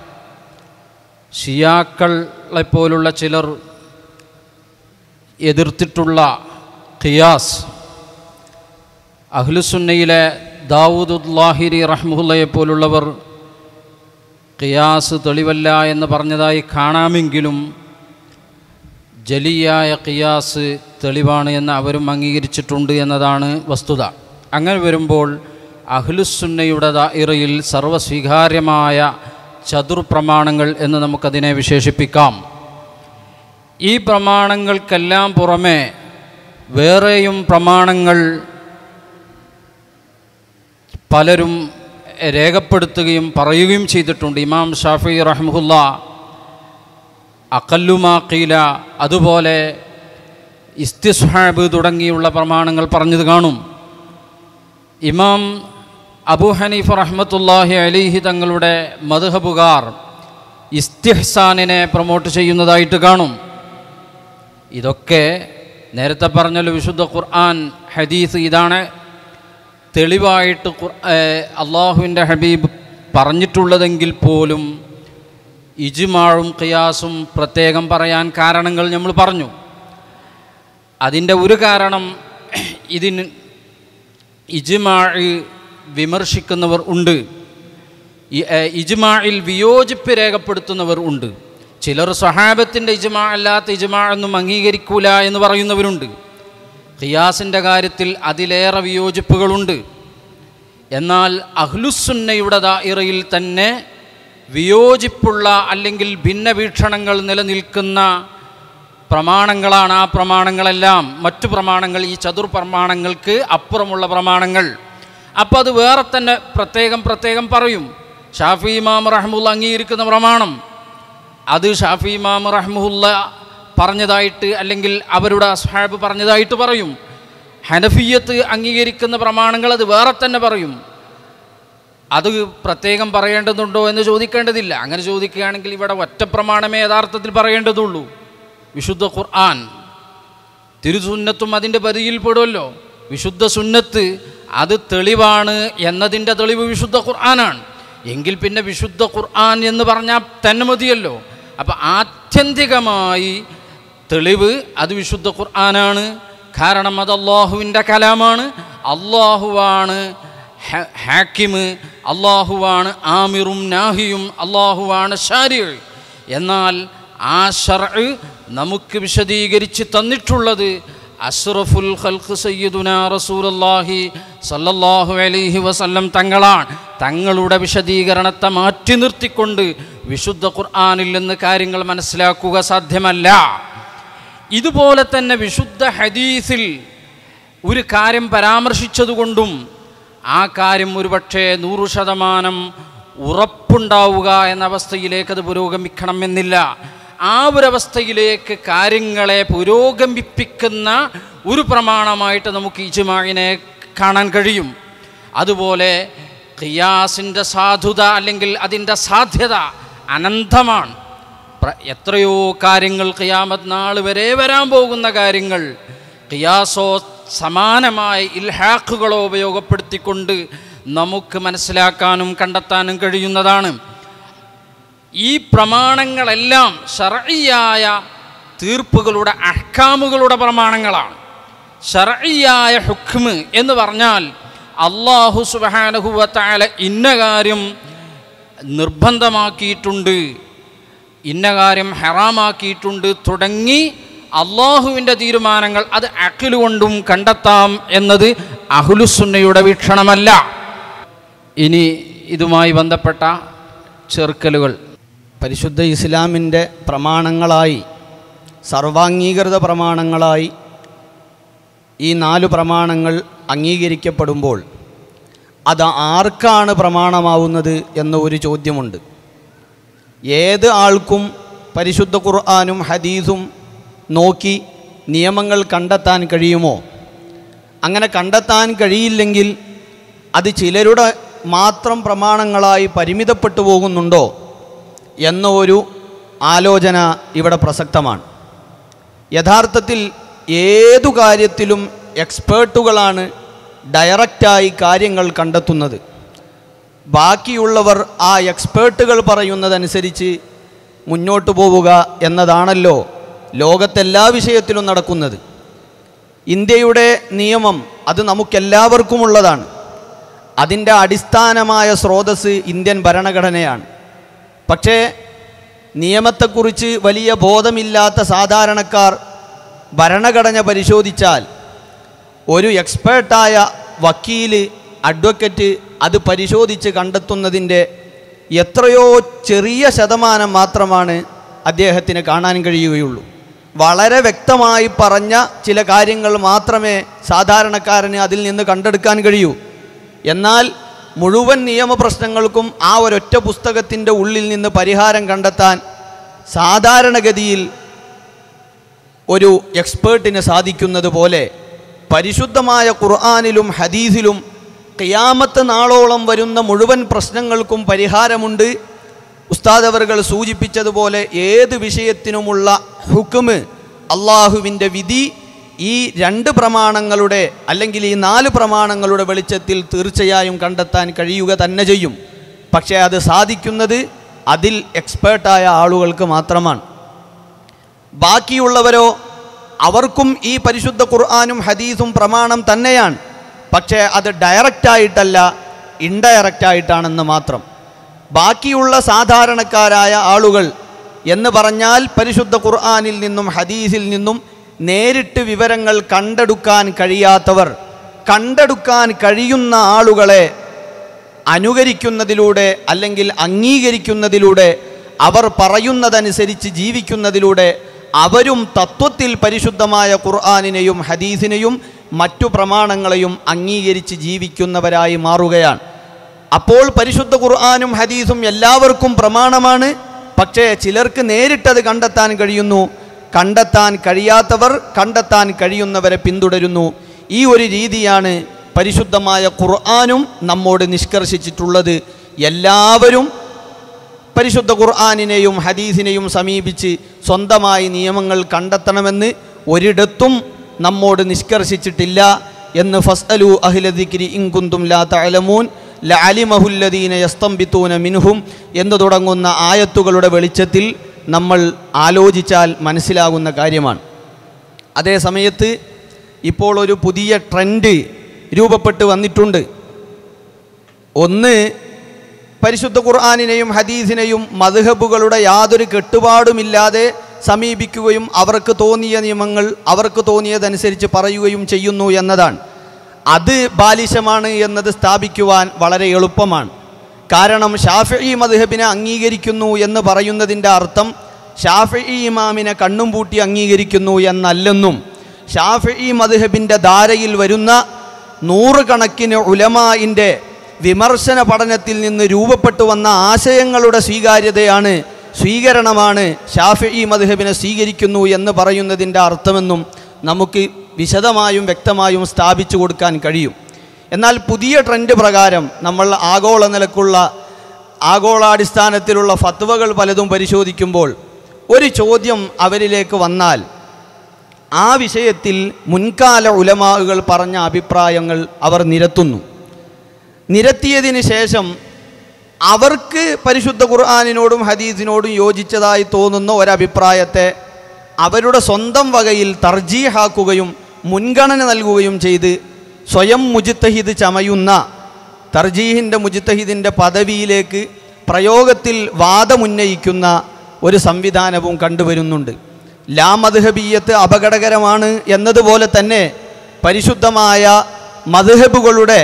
ഷിയാക്കളെപ്പോലുള്ള ചിലർ എതിർത്തിട്ടുള്ള ഖിയാസ് അഹ്ലുസുന്നയിലെ ദാവൂദുല്ലാഹിരി റഹ്മുല്ലയെ പോലുള്ളവർ ഖിയാസ് തെളിവല്ല എന്ന് പറഞ്ഞതായി കാണാമെങ്കിലും ജലിയായ ഖിയാസ് തെളിവാണ് എന്ന് അവരും അംഗീകരിച്ചിട്ടുണ്ട് എന്നതാണ് വസ്തുത അങ്ങനെ വരുമ്പോൾ അഹ്ലുസുന്നയുടെ ദായിറയിൽ സർവസ്വീകാര്യമായ ചതുർപ്രമാണങ്ങൾ എന്ന് നമുക്കതിനെ വിശേഷിപ്പിക്കാം ഈ പ്രമാണങ്ങൾക്കെല്ലാം പുറമെ വേറെയും പ്രമാണങ്ങൾ പലരും രേഖപ്പെടുത്തുകയും പറയുകയും ചെയ്തിട്ടുണ്ട് ഇമാം ഷാഫി റഹ്മുല്ല അക്കല്ലുമാക്കീല അതുപോലെ ഇസ്തിസ്ഹാബ് തുടങ്ങിയുള്ള പ്രമാണങ്ങൾ പറഞ്ഞത് കാണും ഇമാം അബു ഹനീഫ് റഹ്മത്തുല്ലാഹി അലിഹി തങ്ങളുടെ മധുഹബുകാർ ഇസ്തിഹ്സാനിനെ പ്രൊമോട്ട് ചെയ്യുന്നതായിട്ട് കാണും ഇതൊക്കെ നേരത്തെ പറഞ്ഞല്ലോ വിശുദ്ധ ഖുർആൻ ഹദീസ് ഇതാണ് തെളിവായിട്ട് അള്ളാഹുവിൻ്റെ ഹബീബ് പറഞ്ഞിട്ടുള്ളതെങ്കിൽ പോലും ഇജ്മാഴും ഖിയാസും പ്രത്യേകം പറയാൻ കാരണങ്ങൾ നമ്മൾ പറഞ്ഞു അതിൻ്റെ ഒരു കാരണം ഇതിന് ഇജ്മാഴ് വിമർശിക്കുന്നവർ ഉണ്ട് ഈ, ഏ, ഇജ്മായിൽ വിയോജിപ്പ് രേഖപ്പെടുത്തുന്നവർ ഉണ്ട് ചിലർ സ്വഹാബത്തിൻ്റെ ഇജ്മാ അല്ലാത്ത ഇജ്മാ ഒന്നും അംഗീകരിക്കൂല എന്ന് പറയുന്നവരുണ്ട് ഖിയാസിൻ്റെ കാര്യത്തിൽ അതിലേറെ വിയോജിപ്പുകളുണ്ട് എന്നാൽ അഹ്ലുസുന്നയുടെ ദായിറയിൽ തന്നെ വിയോജിപ്പുള്ള അല്ലെങ്കിൽ ഭിന്നവീക്ഷണങ്ങൾ നിലനിൽക്കുന്ന പ്രമാണങ്ങളാണ് ആ പ്രമാണങ്ങളെല്ലാം മറ്റു പ്രമാണങ്ങൾ ഈ ചതുർ പ്രമാണങ്ങൾക്ക് അപ്പുറമുള്ള പ്രമാണങ്ങൾ അപ്പോൾ അത് വേറെ തന്നെ പ്രത്യേകം പ്രത്യേകം പറയും ഷാഫി ഇമാം റഹ്മുല്ല അംഗീകരിക്കുന്ന പ്രമാണം അത് ഷാഫി ഇമാം റഹ്മുല്ല പറഞ്ഞതായിട്ട് അല്ലെങ്കിൽ അവരുടെ അസ്ഹാബ് പറഞ്ഞതായിട്ട് പറയും ഹനഫിയത്ത് അംഗീകരിക്കുന്ന പ്രമാണങ്ങൾ അത് വേറെ തന്നെ പറയും അത് പ്രത്യേകം പറയേണ്ടതുണ്ടോ എന്ന് ചോദിക്കേണ്ടതില്ല അങ്ങനെ ചോദിക്കുകയാണെങ്കിൽ ഇവിടെ ഒറ്റ പ്രമാണമേ യഥാർത്ഥത്തിൽ പറയേണ്ടതുള്ളൂ വിശുദ്ധ ഖുർആൻ തിരുസുന്നത്തും അതിൻ്റെ പരിധിയിൽ പെടുമല്ലോ വിശുദ്ധ സുന്നത്ത് അത് തെളിവാണ് എന്നതിൻ്റെ തെളിവ് വിശുദ്ധ ഖുർആനാണ് എങ്കിൽ പിന്നെ വിശുദ്ധ ഖുർആൻ എന്ന് പറഞ്ഞാൽ തന്നെ മതിയല്ലോ അപ്പം ആത്യന്തികമായി തെളിവ് അത് വിശുദ്ധ ഖുർആനാണ് കാരണം അത് അള്ളാഹുവിൻ്റെ കലാമാണ് അള്ളാഹുവാണ് ഹ- ഹാക്കിമ് അള്ളാഹുവാണ് ആമിറും നാഹിയും അള്ളാഹുവാണ് ഷാരി എന്നാൽ ആ ഷർ നമുക്ക് വിശദീകരിച്ച് തന്നിട്ടുള്ളത് അഷ്റഫുൽ ഖൽഖ് സയ്യിദുന റസൂലുള്ളാഹി സല്ലല്ലാഹു അലൈഹി വസല്ലം തങ്ങളാണ് തങ്ങളുടെ വിശദീകരണത്തെ മാറ്റി നിർത്തിക്കൊണ്ട് വിശുദ്ധ ഖുർആനിൽ നിന്ന് കാര്യങ്ങൾ മനസ്സിലാക്കുക സാധ്യമല്ല ഇതുപോലെ തന്നെ വിശുദ്ധ ഹദീസിൽ ഒരു കാര്യം പരാമർശിച്ചതുകൊണ്ടും ആ കാര്യം ഒരുപക്ഷെ നൂറു ശതമാനം ഉറപ്പുണ്ടാവുക എന്ന അവസ്ഥയിലേക്ക് അത് പുരോഗമിക്കണമെന്നില്ല ആ ഒരവസ്ഥയിലേക്ക് കാര്യങ്ങളെ പുരോഗമിപ്പിക്കുന്ന ഒരു പ്രമാണമായിട്ട് നമുക്ക് ഇജ്മാഇനെ കാണാൻ കഴിയും അതുപോലെ ഖിയാസിൻ്റെ സാധുത അല്ലെങ്കിൽ അതിൻ്റെ സാധ്യത അനന്തമാണ് പ്ര- എത്രയോ കാര്യങ്ങൾ ഖിയാമത്ത് നാൾ വരെ വരാൻ പോകുന്ന കാര്യങ്ങൾ ഖിയാസോ സമാനമായ ഇൽഹാഖുകളോ ഉപയോഗപ്പെടുത്തിക്കൊണ്ട് നമുക്ക് മനസ്സിലാക്കാനും കണ്ടെത്താനും കഴിയുന്നതാണ് ഈ പ്രമാണങ്ങളെല്ലാം ഷർഈയായ തീർപ്പുകളുടെ അഹ്കാമുകളുടെ പ്രമാണങ്ങളാണ് ഷർഈയായ ഹുക്മ് എന്ന് പറഞ്ഞാൽ അള്ളാഹു സുബാനഹുവത്തായ ഇന്ന കാര്യം നിർബന്ധമാക്കിയിട്ടുണ്ട് ഇന്ന കാര്യം ഹറാമാക്കിയിട്ടുണ്ട് തുടങ്ങി അള്ളാഹുവിൻ്റെ തീരുമാനങ്ങൾ അത് അഖിൽ കൊണ്ടും കണ്ടെത്താം എന്നത് അഹുലുസുന്നയുടെ വീക്ഷണമല്ല ഇനി ഇതുമായി ബന്ധപ്പെട്ട ചെറുക്കലുകൾ പരിശുദ്ധ ഇസ്ലാമിൻ്റെ പ്രമാണങ്ങളായി സർവാംഗീകൃത പ്രമാണങ്ങളായി ഈ നാലു പ്രമാണങ്ങൾ അംഗീകരിക്കപ്പെടുമ്പോൾ അത് ആർക്കാണ് പ്രമാണമാവുന്നത് എന്ന ഒരു ചോദ്യമുണ്ട് ഏത് ആൾക്കും പരിശുദ്ധ ഖുർആാനും ഹദീസും നോക്കി നിയമങ്ങൾ കണ്ടെത്താൻ കഴിയുമോ അങ്ങനെ കണ്ടെത്താൻ കഴിയില്ലെങ്കിൽ അത് ചിലരുടെ മാത്രം പ്രമാണങ്ങളായി പരിമിതപ്പെട്ടു പോകുന്നുണ്ടോ എന്ന ഒരു ആലോചന ഇവിടെ പ്രസക്തമാണ് യഥാർത്ഥത്തിൽ ഏതു കാര്യത്തിലും എക്സ്പേർട്ടുകളാണ് ഡയറക്റ്റായി കാര്യങ്ങൾ കണ്ടെത്തുന്നത് ബാക്കിയുള്ളവർ ആ എക്സ്പേർട്ടുകൾ പറയുന്നതനുസരിച്ച് മുന്നോട്ട് പോവുക എന്നതാണല്ലോ ലോകത്തെല്ലാ വിഷയത്തിലും നടക്കുന്നത് ഇന്ത്യയുടെ നിയമം അത് നമുക്കെല്ലാവർക്കുമുള്ളതാണ് അതിൻ്റെ അടിസ്ഥാനമായ സ്രോതസ് ഇന്ത്യൻ ഭരണഘടനയാണ് പക്ഷേ നിയമത്തെക്കുറിച്ച് വലിയ ബോധമില്ലാത്ത സാധാരണക്കാർ ഭരണഘടന പരിശോധിച്ചാൽ ഒരു എക്സ്പേർട്ടായ വക്കീല് അഡ്വക്കറ്റ് അത് പരിശോധിച്ച് കണ്ടെത്തുന്നതിൻ്റെ എത്രയോ ചെറിയ ശതമാനം മാത്രമാണ് അദ്ദേഹത്തിന് കാണാൻ കഴിയുകയുള്ളൂ വളരെ വ്യക്തമായി പറഞ്ഞ ചില കാര്യങ്ങൾ മാത്രമേ സാധാരണക്കാരന് അതിൽ നിന്ന് കണ്ടെടുക്കാൻ കഴിയൂ എന്നാൽ മുഴുവൻ നിയമപ്രശ്നങ്ങൾക്കും ആ ഒരൊറ്റ പുസ്തകത്തിൻ്റെ ഉള്ളിൽ നിന്ന് പരിഹാരം കണ്ടെത്താൻ സാധാരണഗതിയിൽ ഒരു എക്സ്പേർട്ടിന് സാധിക്കുന്നത് പോലെ പരിശുദ്ധമായ ഖുർആാനിലും ഹദീസിലും ഖിയാമത്ത് നാളോളം വരുന്ന മുഴുവൻ പ്രശ്നങ്ങൾക്കും പരിഹാരമുണ്ട് ഉസ്താദ് അവർകൾ സൂചിപ്പിച്ചതുപോലെ ഏത് വിഷയത്തിനുമുള്ള ഹുക്കുമ് അള്ളാഹുവിൻ്റെ വിധി ഈ രണ്ട് പ്രമാണങ്ങളുടെ അല്ലെങ്കിൽ ഈ നാല് പ്രമാണങ്ങളുടെ വെളിച്ചത്തിൽ തീർച്ചയായും കണ്ടെത്താൻ കഴിയുക തന്നെ ചെയ്യും പക്ഷേ അത് സാധിക്കുന്നത് അതിൽ എക്സ്പേർട്ടായ ആളുകൾക്ക് മാത്രമാണ് ബാക്കിയുള്ളവരോ അവർക്കും ഈ പരിശുദ്ധ ഖുർആാനും ഹദീസും പ്രമാണം തന്നെയാണ് പക്ഷേ അത് ഡയറക്റ്റായിട്ടല്ല ഇൻഡയറക്റ്റ് ആയിട്ടാണെന്ന് മാത്രം ബാക്കിയുള്ള സാധാരണക്കാരായ ആളുകൾ എന്ന് പറഞ്ഞാൽ പരിശുദ്ധ ഖുർആാനിൽ നിന്നും ഹദീസിൽ നിന്നും നേരിട്ട് വിവരങ്ങൾ കണ്ടെടുക്കാൻ കഴിയാത്തവർ കണ്ടെടുക്കാൻ കഴിയുന്ന ആളുകളെ അനുകരിക്കുന്നതിലൂടെ അല്ലെങ്കിൽ അംഗീകരിക്കുന്നതിലൂടെ അവർ പറയുന്നതനുസരിച്ച് ജീവിക്കുന്നതിലൂടെ അവരും തത്വത്തിൽ പരിശുദ്ധമായ ഖുർആാനിനെയും ഹദീസിനെയും മറ്റു പ്രമാണങ്ങളെയും അംഗീകരിച്ച് ജീവിക്കുന്നവരായി മാറുകയാണ് അപ്പോൾ പരിശുദ്ധ ഖുർആാനും ഹദീസും എല്ലാവർക്കും പ്രമാണമാണ് പക്ഷേ ചിലർക്ക് നേരിട്ടത് കണ്ടെത്താൻ കഴിയുന്നു കണ്ടെത്താൻ കഴിയാത്തവർ കണ്ടെത്താൻ കഴിയുന്നവരെ പിന്തുടരുന്നു ഈ ഒരു രീതിയാണ് പരിശുദ്ധമായ ഖുർആാനും നമ്മോട് നിഷ്കർഷിച്ചിട്ടുള്ളത് എല്ലാവരും പരിശുദ്ധ ഖുർആാനിനെയും ഹദീസിനെയും സമീപിച്ച് സ്വന്തമായി നിയമങ്ങൾ കണ്ടെത്തണമെന്ന് ഒരിടത്തും നമ്മോട് നിഷ്കർഷിച്ചിട്ടില്ല എന്ന് ഫസ്അലു അഹ്ലദിക്രി ഇൻകുന്തും ലാ തഅലമൂൻ ലഅലിമഹുല്ലദീന യസ്തംബിത്തൂന മിൻഹും എന്ന് തുടങ്ങുന്ന ആയത്തുകളുടെ വെളിച്ചത്തിൽ നമ്മൾ ആലോചിച്ചാൽ മനസ്സിലാകുന്ന കാര്യമാണ് അതേ സമയത്ത് ഇപ്പോൾ ഒരു പുതിയ ട്രെൻഡ് രൂപപ്പെട്ട് വന്നിട്ടുണ്ട് ഒന്ന് പരിശുദ്ധ ഖുർആാനിനെയും ഹദീസിനെയും മദ്ഹബുകളുടെ യാതൊരു കെട്ടുപാടുമില്ലാതെ സമീപിക്കുകയും അവർക്ക് തോന്നിയ നിയമങ്ങൾ അവർക്ക് തോന്നിയതനുസരിച്ച് പറയുകയും ചെയ്യുന്നു എന്നതാണ് അത് ബാലിശമാണ് എന്നത് സ്ഥാപിക്കുവാൻ വളരെ എളുപ്പമാണ് കാരണം ഷാഫി മദ്ഹബിനെ അംഗീകരിക്കുന്നു എന്ന് പറയുന്നതിൻ്റെ അർത്ഥം ഷാഫി ഇമാമിനെ കണ്ണും പൂട്ടി അംഗീകരിക്കുന്നു എന്നല്ലെന്നും ഷാഫി മദ്ഹബിൻ്റെ ധാരയിൽ വരുന്ന നൂറുകണക്കിന് ഉലമായിൻ്റെ വിമർശന പഠനത്തിൽ നിന്ന് രൂപപ്പെട്ടു വന്ന ആശയങ്ങളുടെ സ്വീകാര്യതയാണ് സ്വീകരണമാണ് ഷാഫി മദ്ഹബിനെ സ്വീകരിക്കുന്നു എന്ന് പറയുന്നതിൻ്റെ അർത്ഥമെന്നും നമുക്ക് വിശദമായും വ്യക്തമായും സ്ഥാപിച്ചു കൊടുക്കാൻ കഴിയും എന്നാൽ പുതിയ ട്രെൻഡ് പ്രകാരം നമ്മൾ ആഗോള നിലക്കുള്ള ആഗോളാടിസ്ഥാനത്തിലുള്ള ഫത്വകൾ പലതും പരിശോധിക്കുമ്പോൾ ഒരു ചോദ്യം അവരിലേക്ക് വന്നാൽ ആ വിഷയത്തിൽ മുൻകാല ഉലമാകൾ പറഞ്ഞ അഭിപ്രായങ്ങൾ അവർ നിരത്തുന്നു നിരത്തിയതിന് ശേഷം അവർക്ക് പരിശുദ്ധ ഖുർആാനിനോടും ഹദീസിനോടും യോജിച്ചതായി തോന്നുന്ന ഒരഭിപ്രായത്തെ അവരുടെ സ്വന്തം വകയിൽ തർജീഹാക്കുകയും മുൻഗണന നൽകുകയും ചെയ്ത് സ്വയം മുജിത്തഹിദ് ചമയുന്ന തർജീഹിൻ്റെ മുജിത്തഹിദിൻ്റെ പദവിയിലേക്ക് പ്രയോഗത്തിൽ വാദമുന്നയിക്കുന്ന ഒരു സംവിധാനവും കണ്ടുവരുന്നുണ്ട് ലാ മദ്ഹബീയത്ത് അപകടകരമാണ് എന്നതുപോലെ തന്നെ പരിശുദ്ധമായ മദ്ഹബുകളുടെ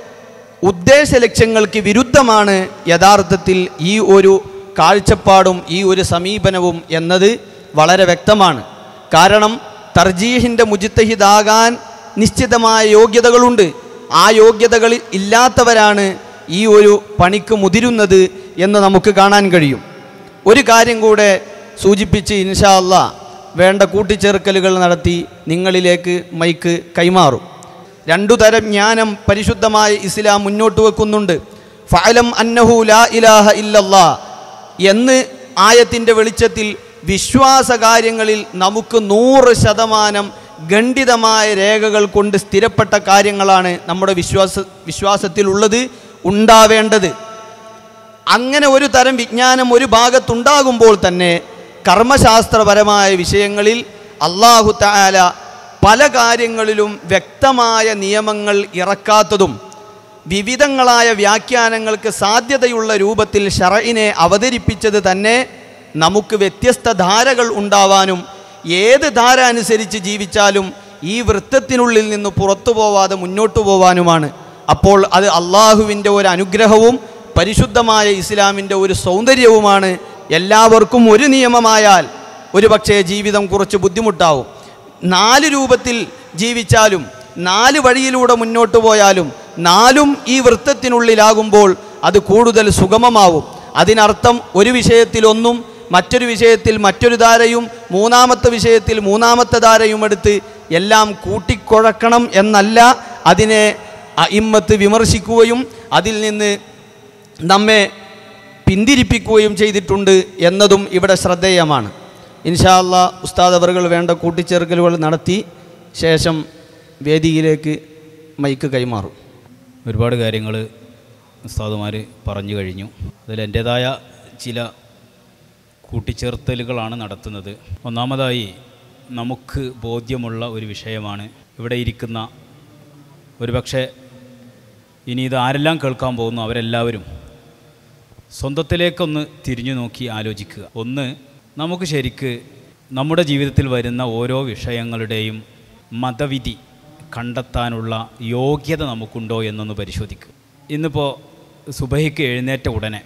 ഉദ്ദേശ ലക്ഷ്യങ്ങൾക്ക് വിരുദ്ധമാണ് യഥാർത്ഥത്തിൽ ഈ ഒരു കാഴ്ചപ്പാടും ഈ ഒരു സമീപനവും എന്നത് വളരെ വ്യക്തമാണ് കാരണം തർജീഹിൻ്റെ മുജിത്തഹിദാകാൻ നിശ്ചിതമായ യോഗ്യതകളുണ്ട് ആ യോഗ്യതകൾ ഇല്ലാത്തവരാണ് ഈ ഒരു പണിക്ക് മുതിരുന്നത് എന്ന് നമുക്ക് കാണാൻ കഴിയും ഒരു കാര്യം കൂടെ സൂചിപ്പിച്ച് ഇൻഷാ അല്ലാ വേണ്ട കൂട്ടിച്ചേർക്കലുകൾ നടത്തി നിങ്ങളിലേക്ക് മൈക്ക് കൈമാറും രണ്ടു തരം ജ്ഞാനം പരിശുദ്ധമായ ഇസ്ലാം മുന്നോട്ട് വെക്കുന്നുണ്ട് ഫഅലം അന്നഹു ലാ ഇലാഹ ഇല്ലല്ലാ എന്ന് ആയത്തിൻ്റെ വെളിച്ചത്തിൽ വിശ്വാസ കാര്യങ്ങളിൽ നമുക്ക് നൂറ് ശതമാനം ഖണ്ഡിതമായ രേഖകൾ കൊണ്ട് സ്ഥിരപ്പെട്ട കാര്യങ്ങളാണ് നമ്മുടെ വിശ്വാസ വിശ്വാസത്തിലുള്ളത് ഉണ്ടാവേണ്ടത് അങ്ങനെ ഒരു തരം വിജ്ഞാനം ഒരു ഭാഗത്തുണ്ടാകുമ്പോൾ തന്നെ കർമ്മശാസ്ത്രപരമായ വിഷയങ്ങളിൽ അള്ളാഹു താല പല കാര്യങ്ങളിലും വ്യക്തമായ നിയമങ്ങൾ ഇറക്കാത്തതും വിവിധങ്ങളായ വ്യാഖ്യാനങ്ങൾക്ക് സാധ്യതയുള്ള രൂപത്തിൽ ഷറയിനെ അവതരിപ്പിച്ചത് തന്നെ നമുക്ക് വ്യത്യസ്ത ധാരകൾ ഉണ്ടാവാനും ഏത് ധാര അനുസരിച്ച് ജീവിച്ചാലും ഈ വൃത്തത്തിനുള്ളിൽ നിന്ന് പുറത്തു പോവാതെ മുന്നോട്ട് പോവാനുമാണ് അപ്പോൾ അത് അള്ളാഹുവിൻ്റെ ഒരു അനുഗ്രഹവും പരിശുദ്ധമായ ഇസ്ലാമിൻ്റെ ഒരു സൗന്ദര്യവുമാണ് എല്ലാവർക്കും ഒരു നിയമമായാൽ ഒരു പക്ഷേ ജീവിതം കുറച്ച് ബുദ്ധിമുട്ടാവും നാല് രൂപത്തിൽ ജീവിച്ചാലും നാല് വഴിയിലൂടെ മുന്നോട്ട് പോയാലും നാലും ഈ വൃത്തത്തിനുള്ളിലാകുമ്പോൾ അത് കൂടുതൽ സുഗമമാവും അതിനർത്ഥം ഒരു വിഷയത്തിൽ ഒന്നും മറ്റൊരു വിഷയത്തിൽ മറ്റൊരു ധാരയും മൂന്നാമത്തെ വിഷയത്തിൽ മൂന്നാമത്തെ ധാരയും എടുത്ത് എല്ലാം കൂട്ടിക്കുഴക്കണം എന്നല്ല അതിനെ ഇമ്മത്ത് വിമർശിക്കുകയും അതിൽ നിന്ന് നമ്മെ പിന്തിരിപ്പിക്കുകയും ചെയ്തിട്ടുണ്ട് എന്നതും ഇവിടെ ശ്രദ്ധേയമാണ് ഇൻഷാല്ല ഉസ്താദ് അവറുകൾ വേണ്ട കൂട്ടിച്ചേർക്കലുകൾ നടത്തി ശേഷം വേദിയിലേക്ക് മൈക്ക് കൈമാറും ഒരുപാട് കാര്യങ്ങൾ ഉസ്താദുമാർ പറഞ്ഞു കഴിഞ്ഞു അതിൽ എൻ്റേതായ ചില കൂട്ടിച്ചേർത്തലുകളാണ് നടത്തുന്നത് ഒന്നാമതായി നമുക്ക് ബോധ്യമുള്ള ഒരു വിഷയമാണ് ഇവിടെ ഇരിക്കുന്ന ഒരുപക്ഷെ ഇനി ഇത് ആരെല്ലാം കേൾക്കാൻ പോകുന്നു അവരെല്ലാവരും സ്വന്തത്തിലേക്കൊന്ന് തിരിഞ്ഞു നോക്കി ആലോചിക്കുക ഒന്ന് നമുക്ക് ശരിക്ക് നമ്മുടെ ജീവിതത്തിൽ വരുന്ന ഓരോ വിഷയങ്ങളുടെയും മതവിധി കണ്ടെത്താനുള്ള യോഗ്യത നമുക്കുണ്ടോ എന്നൊന്ന് പരിശോധിക്കുക ഇന്നിപ്പോൾ സുബഹിക്ക് എഴുന്നേറ്റ ഉടനെ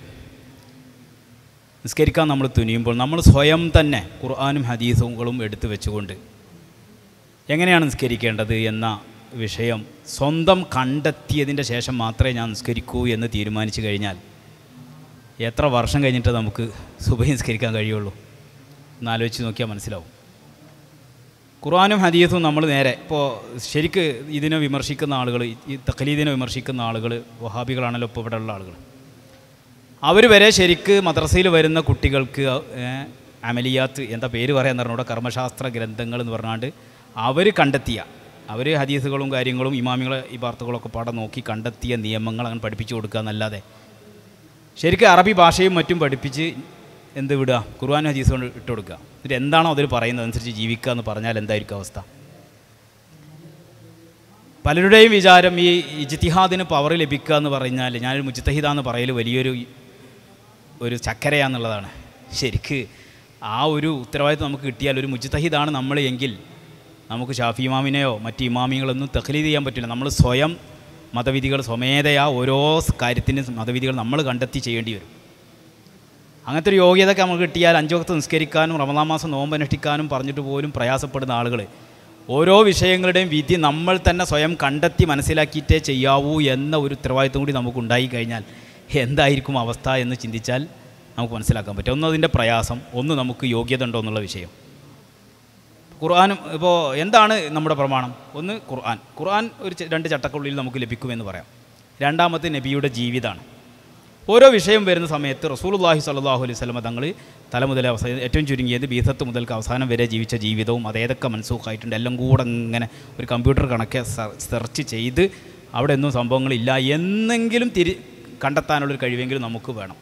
നിസ്കരിക്കാൻ നമ്മൾ തുനിയുമ്പോൾ നമ്മൾ സ്വയം തന്നെ ഖുർആാനും ഹദീസുകളും എടുത്തു വെച്ചുകൊണ്ട് എങ്ങനെയാണ് നിസ്കരിക്കേണ്ടത് എന്ന വിഷയം സ്വന്തം കണ്ടെത്തിയതിൻ്റെ ശേഷം മാത്രമേ ഞാൻ നിസ്കരിക്കൂ എന്ന് തീരുമാനിച്ചു കഴിഞ്ഞാൽ എത്ര വർഷം കഴിഞ്ഞിട്ട് നമുക്ക് സുബഹി നിസ്കരിക്കാൻ കഴിയുള്ളൂ എന്നാലോചിച്ച് നോക്കിയാൽ മനസ്സിലാവും ഖുർആാനും ഹദീസും നമ്മൾ നേരെ ഇപ്പോൾ ശരിക്ക് ഇതിനെ വിമർശിക്കുന്ന ആളുകൾ ഈ തഖലീദിനെ വിമർശിക്കുന്ന ആളുകൾ വഹാബികളാണല്ലോ ഇപ്പോൾ ഇവിടെ ഉള്ള ആളുകൾ അവർ വരെ ശരിക്ക് മദ്രസയിൽ വരുന്ന കുട്ടികൾക്ക് ഏ, അമലിയാത്ത് എന്താ പേര് പറയാന്ന് പറഞ്ഞൂടെ കർമ്മശാസ്ത്ര ഗ്രന്ഥങ്ങൾ എന്ന് പറഞ്ഞാണ്ട് അവർ കണ്ടെത്തിയ അവർ ഹദീസുകളും കാര്യങ്ങളും ഇമാമികളെ ഈ വാർത്തകളൊക്കെ പാടെ നോക്കി കണ്ടെത്തിയ നിയമങ്ങൾ അങ്ങനെ പഠിപ്പിച്ചു കൊടുക്കുക എന്നല്ലാതെ ശരിക്കും അറബി ഭാഷയും മറ്റും പഠിപ്പിച്ച് എന്ത് വിടുക ഖുർആൻ ഹദീസ് കൊണ്ട് ഇട്ട് കൊടുക്കുക എന്നിട്ട് എന്താണോ അതിൽ പറയുന്നത് അനുസരിച്ച് ജീവിക്കുക എന്ന് പറഞ്ഞാൽ എന്തായിരിക്കും അവസ്ഥ പലരുടെയും വിചാരം ഈ ഇജ്തിഹാദിന് പവർ ലഭിക്കുക എന്ന് പറഞ്ഞാൽ ഞാനൊരു മുജ്തഹിദ എന്ന് പറയൽ വലിയൊരു ഒരു ചക്കരയാന്നുള്ളതാണ് ശരിക്ക് ആ ഒരു ഉത്തരവാദിത്വം നമുക്ക് കിട്ടിയാൽ ഒരു മുജ്തഹിദാണ് നമ്മൾ എങ്കിൽ നമുക്ക് ഷാഫി ഇമാമിനെയോ മറ്റ് ഇമാമികളൊന്നും തഖ്ലീദ് ചെയ്യാൻ പറ്റില്ല നമ്മൾ സ്വയം മതവിധികൾ സ്വമേധയാ ഓരോ കാര്യത്തിനും മതവിധികൾ നമ്മൾ കണ്ടെത്തി ചെയ്യേണ്ടി വരും അങ്ങനത്തെ ഒരു യോഗ്യതയൊക്കെ നമുക്ക് കിട്ടിയാൽ അഞ്ചു വക്ത് നിസ്കരിക്കാനും റമദാൻ മാസം നോമ്പ് അനുഷ്ഠിക്കാനും പറഞ്ഞിട്ട് പോലും പ്രയാസപ്പെടുന്ന ആളുകൾ ഓരോ വിഷയങ്ങളുടെയും വിധി നമ്മൾ തന്നെ സ്വയം കണ്ടെത്തി മനസ്സിലാക്കിയിട്ടേ ചെയ്യാവൂ എന്ന ഒരു ഉത്തരവാദിത്വം കൂടി നമുക്ക് ഉണ്ടായി കഴിഞ്ഞാൽ എന്തായിരിക്കും അവസ്ഥ എന്ന് ചിന്തിച്ചാൽ നമുക്ക് മനസ്സിലാക്കാൻ പറ്റും ഒന്ന് അതിൻ്റെ പ്രയാസം ഒന്ന് നമുക്ക് യോഗ്യത ഉണ്ടോ എന്നുള്ള വിഷയം ഖുർആാനും ഇപ്പോൾ എന്താണ് നമ്മുടെ പ്രമാണം ഒന്ന് ഖുർആൻ ഖുർആൻ ഒരു ചെ- രണ്ട് ചട്ടക്കുള്ളിൽ നമുക്ക് ലഭിക്കുമെന്ന് പറയാം രണ്ടാമത്തെ നബിയുടെ ജീവിതമാണ് ഓരോ വിഷയം വരുന്ന സമയത്ത് റസൂലുള്ളാഹി സ്വല്ലല്ലാഹു അലൈഹി വസല്ലമ തങ്ങൾ തല മുതൽ അവസാനം ഏറ്റവും ചുരുങ്ങിയത് ബീസത്ത് മുതൽക്ക് അവസാനം വരെ ജീവിച്ച ജീവിതവും അതേതൊക്കെ മനസ്സൂക്കായിട്ടുണ്ട് എല്ലാം കൂടെ ഇങ്ങനെ ഒരു കമ്പ്യൂട്ടർ കണക്കെ സെർച്ച് ചെയ്ത് അവിടെ ഒന്നും സംഭവങ്ങളില്ല എന്നെങ്കിലും തിരി കണ്ടെത്താനുള്ളൊരു കഴിവെങ്കിലും നമുക്ക് വേണം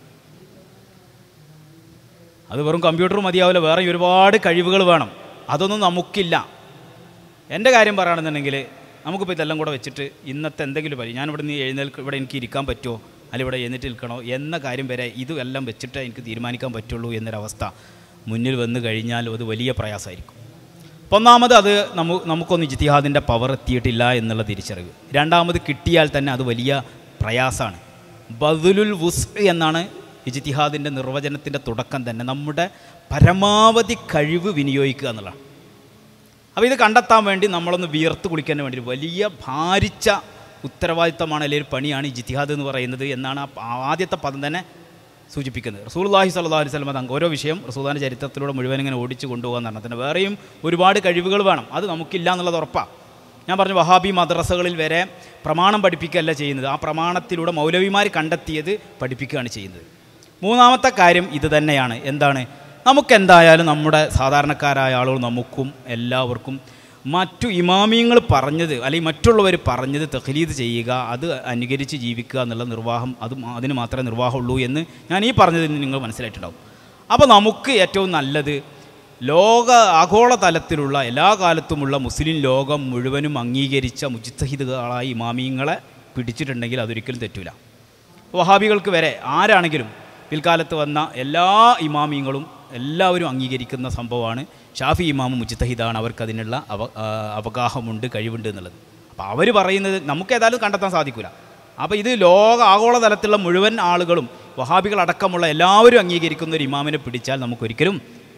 അത് വെറും കമ്പ്യൂട്ടർ മതിയാവില്ല വേറെ ഒരുപാട് കഴിവുകൾ വേണം അതൊന്നും നമുക്കില്ല എൻ്റെ കാര്യം പറയുകയാണെന്നുണ്ടെങ്കിൽ നമുക്കിപ്പോൾ ഇതെല്ലാം കൂടെ വെച്ചിട്ട് ഇന്നത്തെ എന്തെങ്കിലും പരി ഞാൻ ഇവിടെ നിന്ന് എഴുന്നേൽക്ക് ഇവിടെ എനിക്ക് ഇരിക്കാൻ പറ്റുമോ അല്ലെങ്കിൽ ഇവിടെ എഴുന്നേറ്റ് നിൽക്കണോ എന്ന കാര്യം വരെ ഇതെല്ലാം വെച്ചിട്ട് എനിക്ക് തീരുമാനിക്കാൻ പറ്റുള്ളൂ എന്നൊരവസ്ഥ മുന്നിൽ വന്നു കഴിഞ്ഞാൽ അത് വലിയ പ്രയാസമായിരിക്കും അപ്പോൾ ഒന്നാമത് അത് നമു നമുക്കൊന്നും ഇജ്തിഹാദിൻ്റെ പവർ എത്തിയിട്ടില്ല എന്നുള്ള തിരിച്ചറിവ് രണ്ടാമത് കിട്ടിയാൽ തന്നെ അത് വലിയ പ്രയാസമാണ് ബദുലുൽ വുസ് എന്നാണ് ഇജ്തിഹാദിൻ്റെ നിർവചനത്തിൻ്റെ തുടക്കം തന്നെ നമ്മുടെ പരമാവധി കഴിവ് വിനിയോഗിക്കുക എന്നുള്ളതാണ് അപ്പോൾ ഇത് കണ്ടെത്താൻ വേണ്ടി നമ്മളൊന്ന് വിയർത്ത് കുളിക്കാൻ വേണ്ടി വലിയ ഭാരിച്ച ഉത്തരവാദിത്തമാണ് അല്ലെങ്കിൽ ഒരു പണിയാണ് ഈ ജിത്തിഹാദ് എന്ന് പറയുന്നത് എന്നാണ് ആ ആദ്യത്തെ പദം തന്നെ സൂചിപ്പിക്കുന്നത് റസൂൽല്ലാഹി സല്ലാ അലൈഹി സ്വലം തങ്ങൾ ഓരോ വിഷയം റസൂദാൻ്റെ ചരിത്രത്തിലൂടെ മുഴുവൻ ഇങ്ങനെ ഓടിച്ചു കൊണ്ടുപോകാൻ പറഞ്ഞാൽ തന്നെ വേറെയും ഒരുപാട് കഴിവുകൾ വേണം അത് നമുക്കില്ല എന്നുള്ളത് ഉറപ്പാണ് ഞാൻ പറഞ്ഞു വഹാബി മദ്രസകളിൽ വരെ പ്രമാണം പഠിപ്പിക്കുകയല്ല ചെയ്യുന്നത് ആ പ്രമാണത്തിലൂടെ മൗലവിമാർ കണ്ടെത്തിയത് പഠിപ്പിക്കുകയാണ് ചെയ്യുന്നത് മൂന്നാമത്തെ കാര്യം ഇത് തന്നെയാണ് എന്താണ് നമുക്കെന്തായാലും നമ്മുടെ സാധാരണക്കാരായ ആളുകൾ നമുക്കും എല്ലാവർക്കും മറ്റു ഇമാമിയങ്ങൾ പറഞ്ഞത് അല്ലെങ്കിൽ മറ്റുള്ളവർ പറഞ്ഞത് തഖലീദ് ചെയ്യുക അത് അനുകരിച്ച് ജീവിക്കുക എന്നുള്ള നിർവാഹം അത് മാ- അതിന് മാത്രമേ നിർവാഹമുള്ളൂ എന്ന് ഞാൻ ഈ പറഞ്ഞതിൽ നിന്ന് നിങ്ങൾ മനസ്സിലായിട്ടുണ്ടാവും അപ്പോൾ നമുക്ക് ഏറ്റവും നല്ലത് ലോക ആഗോള തലത്തിലുള്ള എല്ലാ കാലത്തുമുള്ള മുസ്ലിം ലോകം മുഴുവനും അംഗീകരിച്ച മുജിത്തഹിദുകളായ ഇമാമിയങ്ങളെ പിടിച്ചിട്ടുണ്ടെങ്കിൽ അതൊരിക്കലും തെറ്റൂല വഹാബികൾക്ക് വരെ ആരാണെങ്കിലും പിൽക്കാലത്ത് വന്ന എല്ലാ ഇമാമിയങ്ങളും എല്ലാവരും അംഗീകരിക്കുന്ന സംഭവമാണ് ഷാഫി ഇമാം മുജിത്തഹിദാണ് അവർക്ക് അതിനുള്ള അവ ആ, അവഗാഹമുണ്ട് കഴിവുണ്ട് എന്നുള്ളത് അപ്പോൾ അവർ പറയുന്നത് നമുക്ക് ഏതായാലും കണ്ടെത്താൻ സാധിക്കില്ല അപ്പോൾ ഇത് ലോക ആഗോളതലത്തിലുള്ള മുഴുവൻ ആളുകളും വഹാബികൾ അടക്കമുള്ള എല്ലാവരും അംഗീകരിക്കുന്ന ഒരു ഇമാമിനെ പിടിച്ചാൽ നമുക്കൊരിക്കലും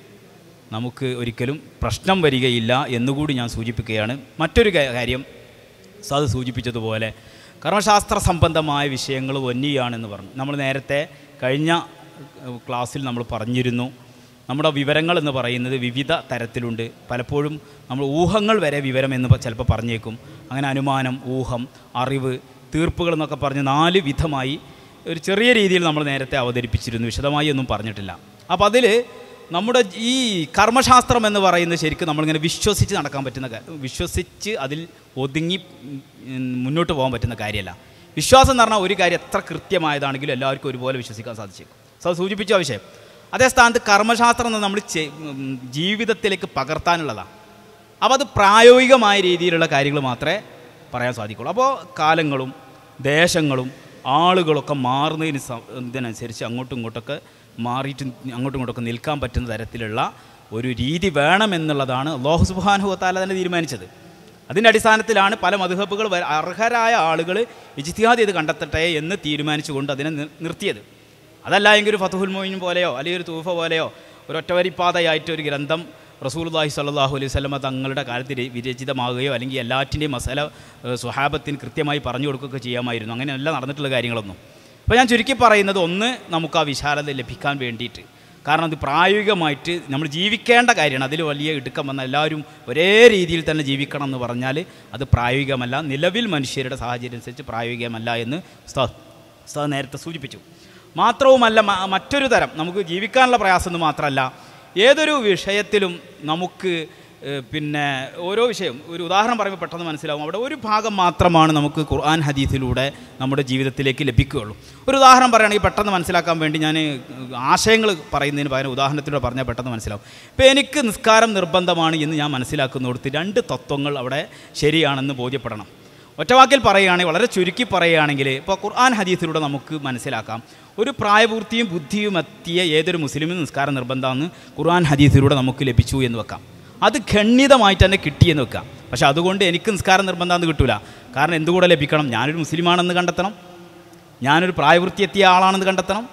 നമുക്ക് ഒരിക്കലും പ്രശ്നം വരികയില്ല എന്നുകൂടി ഞാൻ സൂചിപ്പിക്കുകയാണ് മറ്റൊരു കാ- കാര്യം സാധു സൂചിപ്പിച്ചതുപോലെ കർമ്മശാസ്ത്ര സംബന്ധമായ വിഷയങ്ങൾ വന്യയാണെന്ന് പറഞ്ഞു നമ്മൾ നേരത്തെ കഴിഞ്ഞ ഏഹ്, ക്ലാസ്സിൽ നമ്മൾ പറഞ്ഞിരുന്നു നമ്മുടെ വിവരങ്ങൾ എന്ന് പറയുന്നത് വിവിധ തരത്തിലുണ്ട് പലപ്പോഴും നമ്മൾ ഊഹങ്ങൾ വരെ വിവരം എന്ന് പ- ചിലപ്പോൾ പറഞ്ഞേക്കും അങ്ങനെ അനുമാനം ഊഹം അറിവ് തീർപ്പുകൾ എന്നൊക്കെ പറഞ്ഞ് നാല് വിധമായി ഒരു ചെറിയ രീതിയിൽ നമ്മൾ നേരത്തെ അവതരിപ്പിച്ചിരുന്നു വിശദമായി ഒന്നും പറഞ്ഞിട്ടില്ല അപ്പോൾ അതിൽ നമ്മുടെ ഈ കർമ്മശാസ്ത്രം എന്ന് പറയുന്നത് ശരിക്കും നമ്മളിങ്ങനെ വിശ്വസിച്ച് നടക്കാൻ പറ്റുന്ന കാ- വിശ്വസിച്ച് അതിൽ ഒതുങ്ങി ഉം, മുന്നോട്ട് പോകാൻ പറ്റുന്ന കാര്യമല്ല വിശ്വാസം എന്ന് പറഞ്ഞാൽ ഒരു കാര്യം എത്ര കൃത്യമായതാണെങ്കിലും എല്ലാവർക്കും ഒരുപോലെ വിശ്വസിക്കാൻ സാധിച്ചേക്കും സോ അത് സൂചിപ്പിച്ച ആ വിഷയം അതേ സ്ഥാനത്ത് കർമ്മശാസ്ത്രം എന്ന് നമ്മൾ ചെ- ഉം, ജീവിതത്തിലേക്ക് പകർത്താനുള്ളതാണ് അപ്പോൾ അത് പ്രായോഗികമായ രീതിയിലുള്ള കാര്യങ്ങൾ മാത്രമേ പറയാൻ സാധിക്കുള്ളൂ അപ്പോൾ കാലങ്ങളും ദേശങ്ങളും ആളുകളൊക്കെ മാറുന്നതിന് സ- ഇതിനനുസരിച്ച് അങ്ങോട്ടും ഇങ്ങോട്ടൊക്കെ മാറിയിട്ട് അങ്ങോട്ടും ഇങ്ങോട്ടൊക്കെ നിൽക്കാൻ പറ്റുന്ന തരത്തിലുള്ള ഒരു രീതി വേണമെന്നുള്ളതാണ് അള്ളാഹു സുബാനു താല തന്നെ തീരുമാനിച്ചത് അതിൻ്റെ അടിസ്ഥാനത്തിലാണ് പല മധുഹബുകൾ അർഹരായ ആളുകൾ ഇജ്തിഹാദ് ചെയ്ത് കണ്ടെത്തട്ടെ എന്ന് തീരുമാനിച്ചുകൊണ്ട് അതിനെ നിർ- നിർത്തിയത് അതല്ല എങ്കിൽ ഒരു ഫതുഹുൽ മൊയിൻ പോലെയോ അല്ലെങ്കിൽ ഒരു തൂഫ പോലെയോ ഒരു ഒറ്റവരിപ്പാതയായിട്ട് ഒരു ഗ്രന്ഥം റസൂൽല്ലാഹി സ്വല്ലല്ലാഹു അലൈഹി സ്വലമ തങ്ങളുടെ കാലത്ത് ര- വിരചിതമാകുകയോ അല്ലെങ്കിൽ എല്ലാറ്റിൻ്റെയും മസാല ഏഹ്, സ്വഹാബത്തിന് കൃത്യമായി പറഞ്ഞു കൊടുക്കുകയൊക്കെ ചെയ്യാമായിരുന്നു അങ്ങനെയല്ല നടന്നിട്ടുള്ള കാര്യങ്ങളൊന്നും അപ്പോൾ ഞാൻ ചുരുക്കി പറയുന്നത് ഒന്ന് നമുക്ക് ആ വിശാലത ലഭിക്കാൻ വേണ്ടിയിട്ട് കാരണം അത് പ്രായോഗികമായിട്ട് നമ്മൾ ജീവിക്കേണ്ട കാര്യമാണ് അതിൽ വലിയ ഇടുക്കം വന്ന എല്ലാവരും ഒരേ രീതിയിൽ തന്നെ ജീവിക്കണം എന്ന് പറഞ്ഞാൽ അത് പ്രായോഗികമല്ല നിലവിൽ മനുഷ്യരുടെ സാഹചര്യം അനുസരിച്ച് പ്രായോഗികമല്ല എന്ന് ഉസ്താദ് ഉസ്താദ് നേരത്തെ സൂചിപ്പിച്ചു മാത്രവുമല്ല മ- മറ്റൊരു തരം നമുക്ക് ജീവിക്കാനുള്ള പ്രയാസം എന്ന് മാത്രമല്ല ഏതൊരു വിഷയത്തിലും നമുക്ക് ഏഹ്, പിന്നെ ഓരോ വിഷയം ഒരു ഉദാഹരണം പറയുമ്പോൾ പെട്ടെന്ന് മനസ്സിലാവും അവിടെ ഒരു ഭാഗം മാത്രമാണ് നമുക്ക് ഖുർആൻ ഹദീസിലൂടെ നമ്മുടെ ജീവിതത്തിലേക്ക് ലഭിക്കുകയുള്ളൂ ഒരു ഉദാഹരണം പറയുകയാണെങ്കിൽ പെട്ടെന്ന് മനസ്സിലാക്കാൻ വേണ്ടി ഞാൻ ആശയങ്ങൾ പറയുന്നതിന് പകരം ഉദാഹരണത്തിലൂടെ പറഞ്ഞാൽ പെട്ടെന്ന് മനസ്സിലാവും ഇപ്പോൾ എനിക്ക് നിസ്കാരം നിർബന്ധമാണ് എന്ന് ഞാൻ മനസ്സിലാക്കുന്നിടത്ത് രണ്ട് തത്വങ്ങൾ അവിടെ ശരിയാണെന്ന് ബോധ്യപ്പെടണം ഒറ്റവാക്കിൽ പറയുകയാണെങ്കിൽ വളരെ ചുരുക്കി പറയുകയാണെങ്കിൽ ഇപ്പോൾ ഖുർആൻ ഹദീസിലൂടെ നമുക്ക് മനസ്സിലാക്കാം ഒരു പ്രായപൂർത്തിയും ബുദ്ധിയും എത്തിയ ഏതൊരു മുസ്ലിമിനും നിസ്കാരം നിർബന്ധമെന്ന് ഖുർആൻ ഹദീസിലൂടെ നമുക്ക് ലഭിച്ചു എന്ന് വെക്കാം അത് ഖണ്ഡിതമായിട്ട് തന്നെ കിട്ടിയെന്ന് വെക്കാം പക്ഷെ അതുകൊണ്ട് എനിക്ക് നിസ്കാരം നിർബന്ധമെന്ന് കിട്ടൂല കാരണം എന്തുകൂടെ ലഭിക്കണം ഞാനൊരു മുസ്ലിമാണെന്ന് കണ്ടെത്തണം ഞാനൊരു പ്രായപൂർത്തി എത്തിയ ആളാണെന്ന് കണ്ടെത്തണം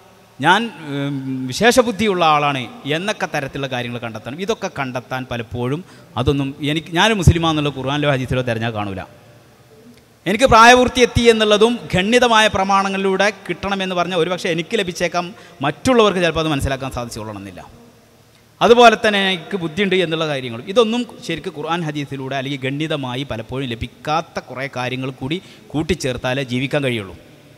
ഞാൻ ഉം, വിശേഷബുദ്ധിയുള്ള ആളാണ് എന്നൊക്കെ തരത്തിലുള്ള കാര്യങ്ങൾ കണ്ടെത്തണം ഇതൊക്കെ കണ്ടെത്താൻ പലപ്പോഴും അതൊന്നും എനിക്ക് ഞാനൊരു മുസ്ലിമാന്നുള്ള ഖുർആാനിലോ ഹദീസിലോ തിരഞ്ഞാൽ കാണൂല എനിക്ക് പ്രായപൂർത്തി എത്തി എന്നുള്ളതും ഖണ്ഡിതമായ പ്രമാണങ്ങളിലൂടെ കിട്ടണമെന്ന് പറഞ്ഞാൽ ഒരുപക്ഷെ എനിക്ക് ലഭിച്ചേക്കാം മറ്റുള്ളവർക്ക് ചിലപ്പോൾ അത് മനസ്സിലാക്കാൻ സാധിച്ചുകൊള്ളണമെന്നില്ല അതുപോലെ തന്നെ എനിക്ക് ബുദ്ധിയുണ്ട് എന്നുള്ള കാര്യങ്ങളും ഇതൊന്നും ശരിക്കും ഖുർആൻ ഹദീസിലൂടെ അല്ലെങ്കിൽ ഗണ്ഡിതമായി പലപ്പോഴും ലഭിക്കാത്ത കുറേ കാര്യങ്ങൾ കൂടി കൂട്ടിച്ചേർത്താലേ ജീവിക്കാൻ കഴിയുള്ളൂ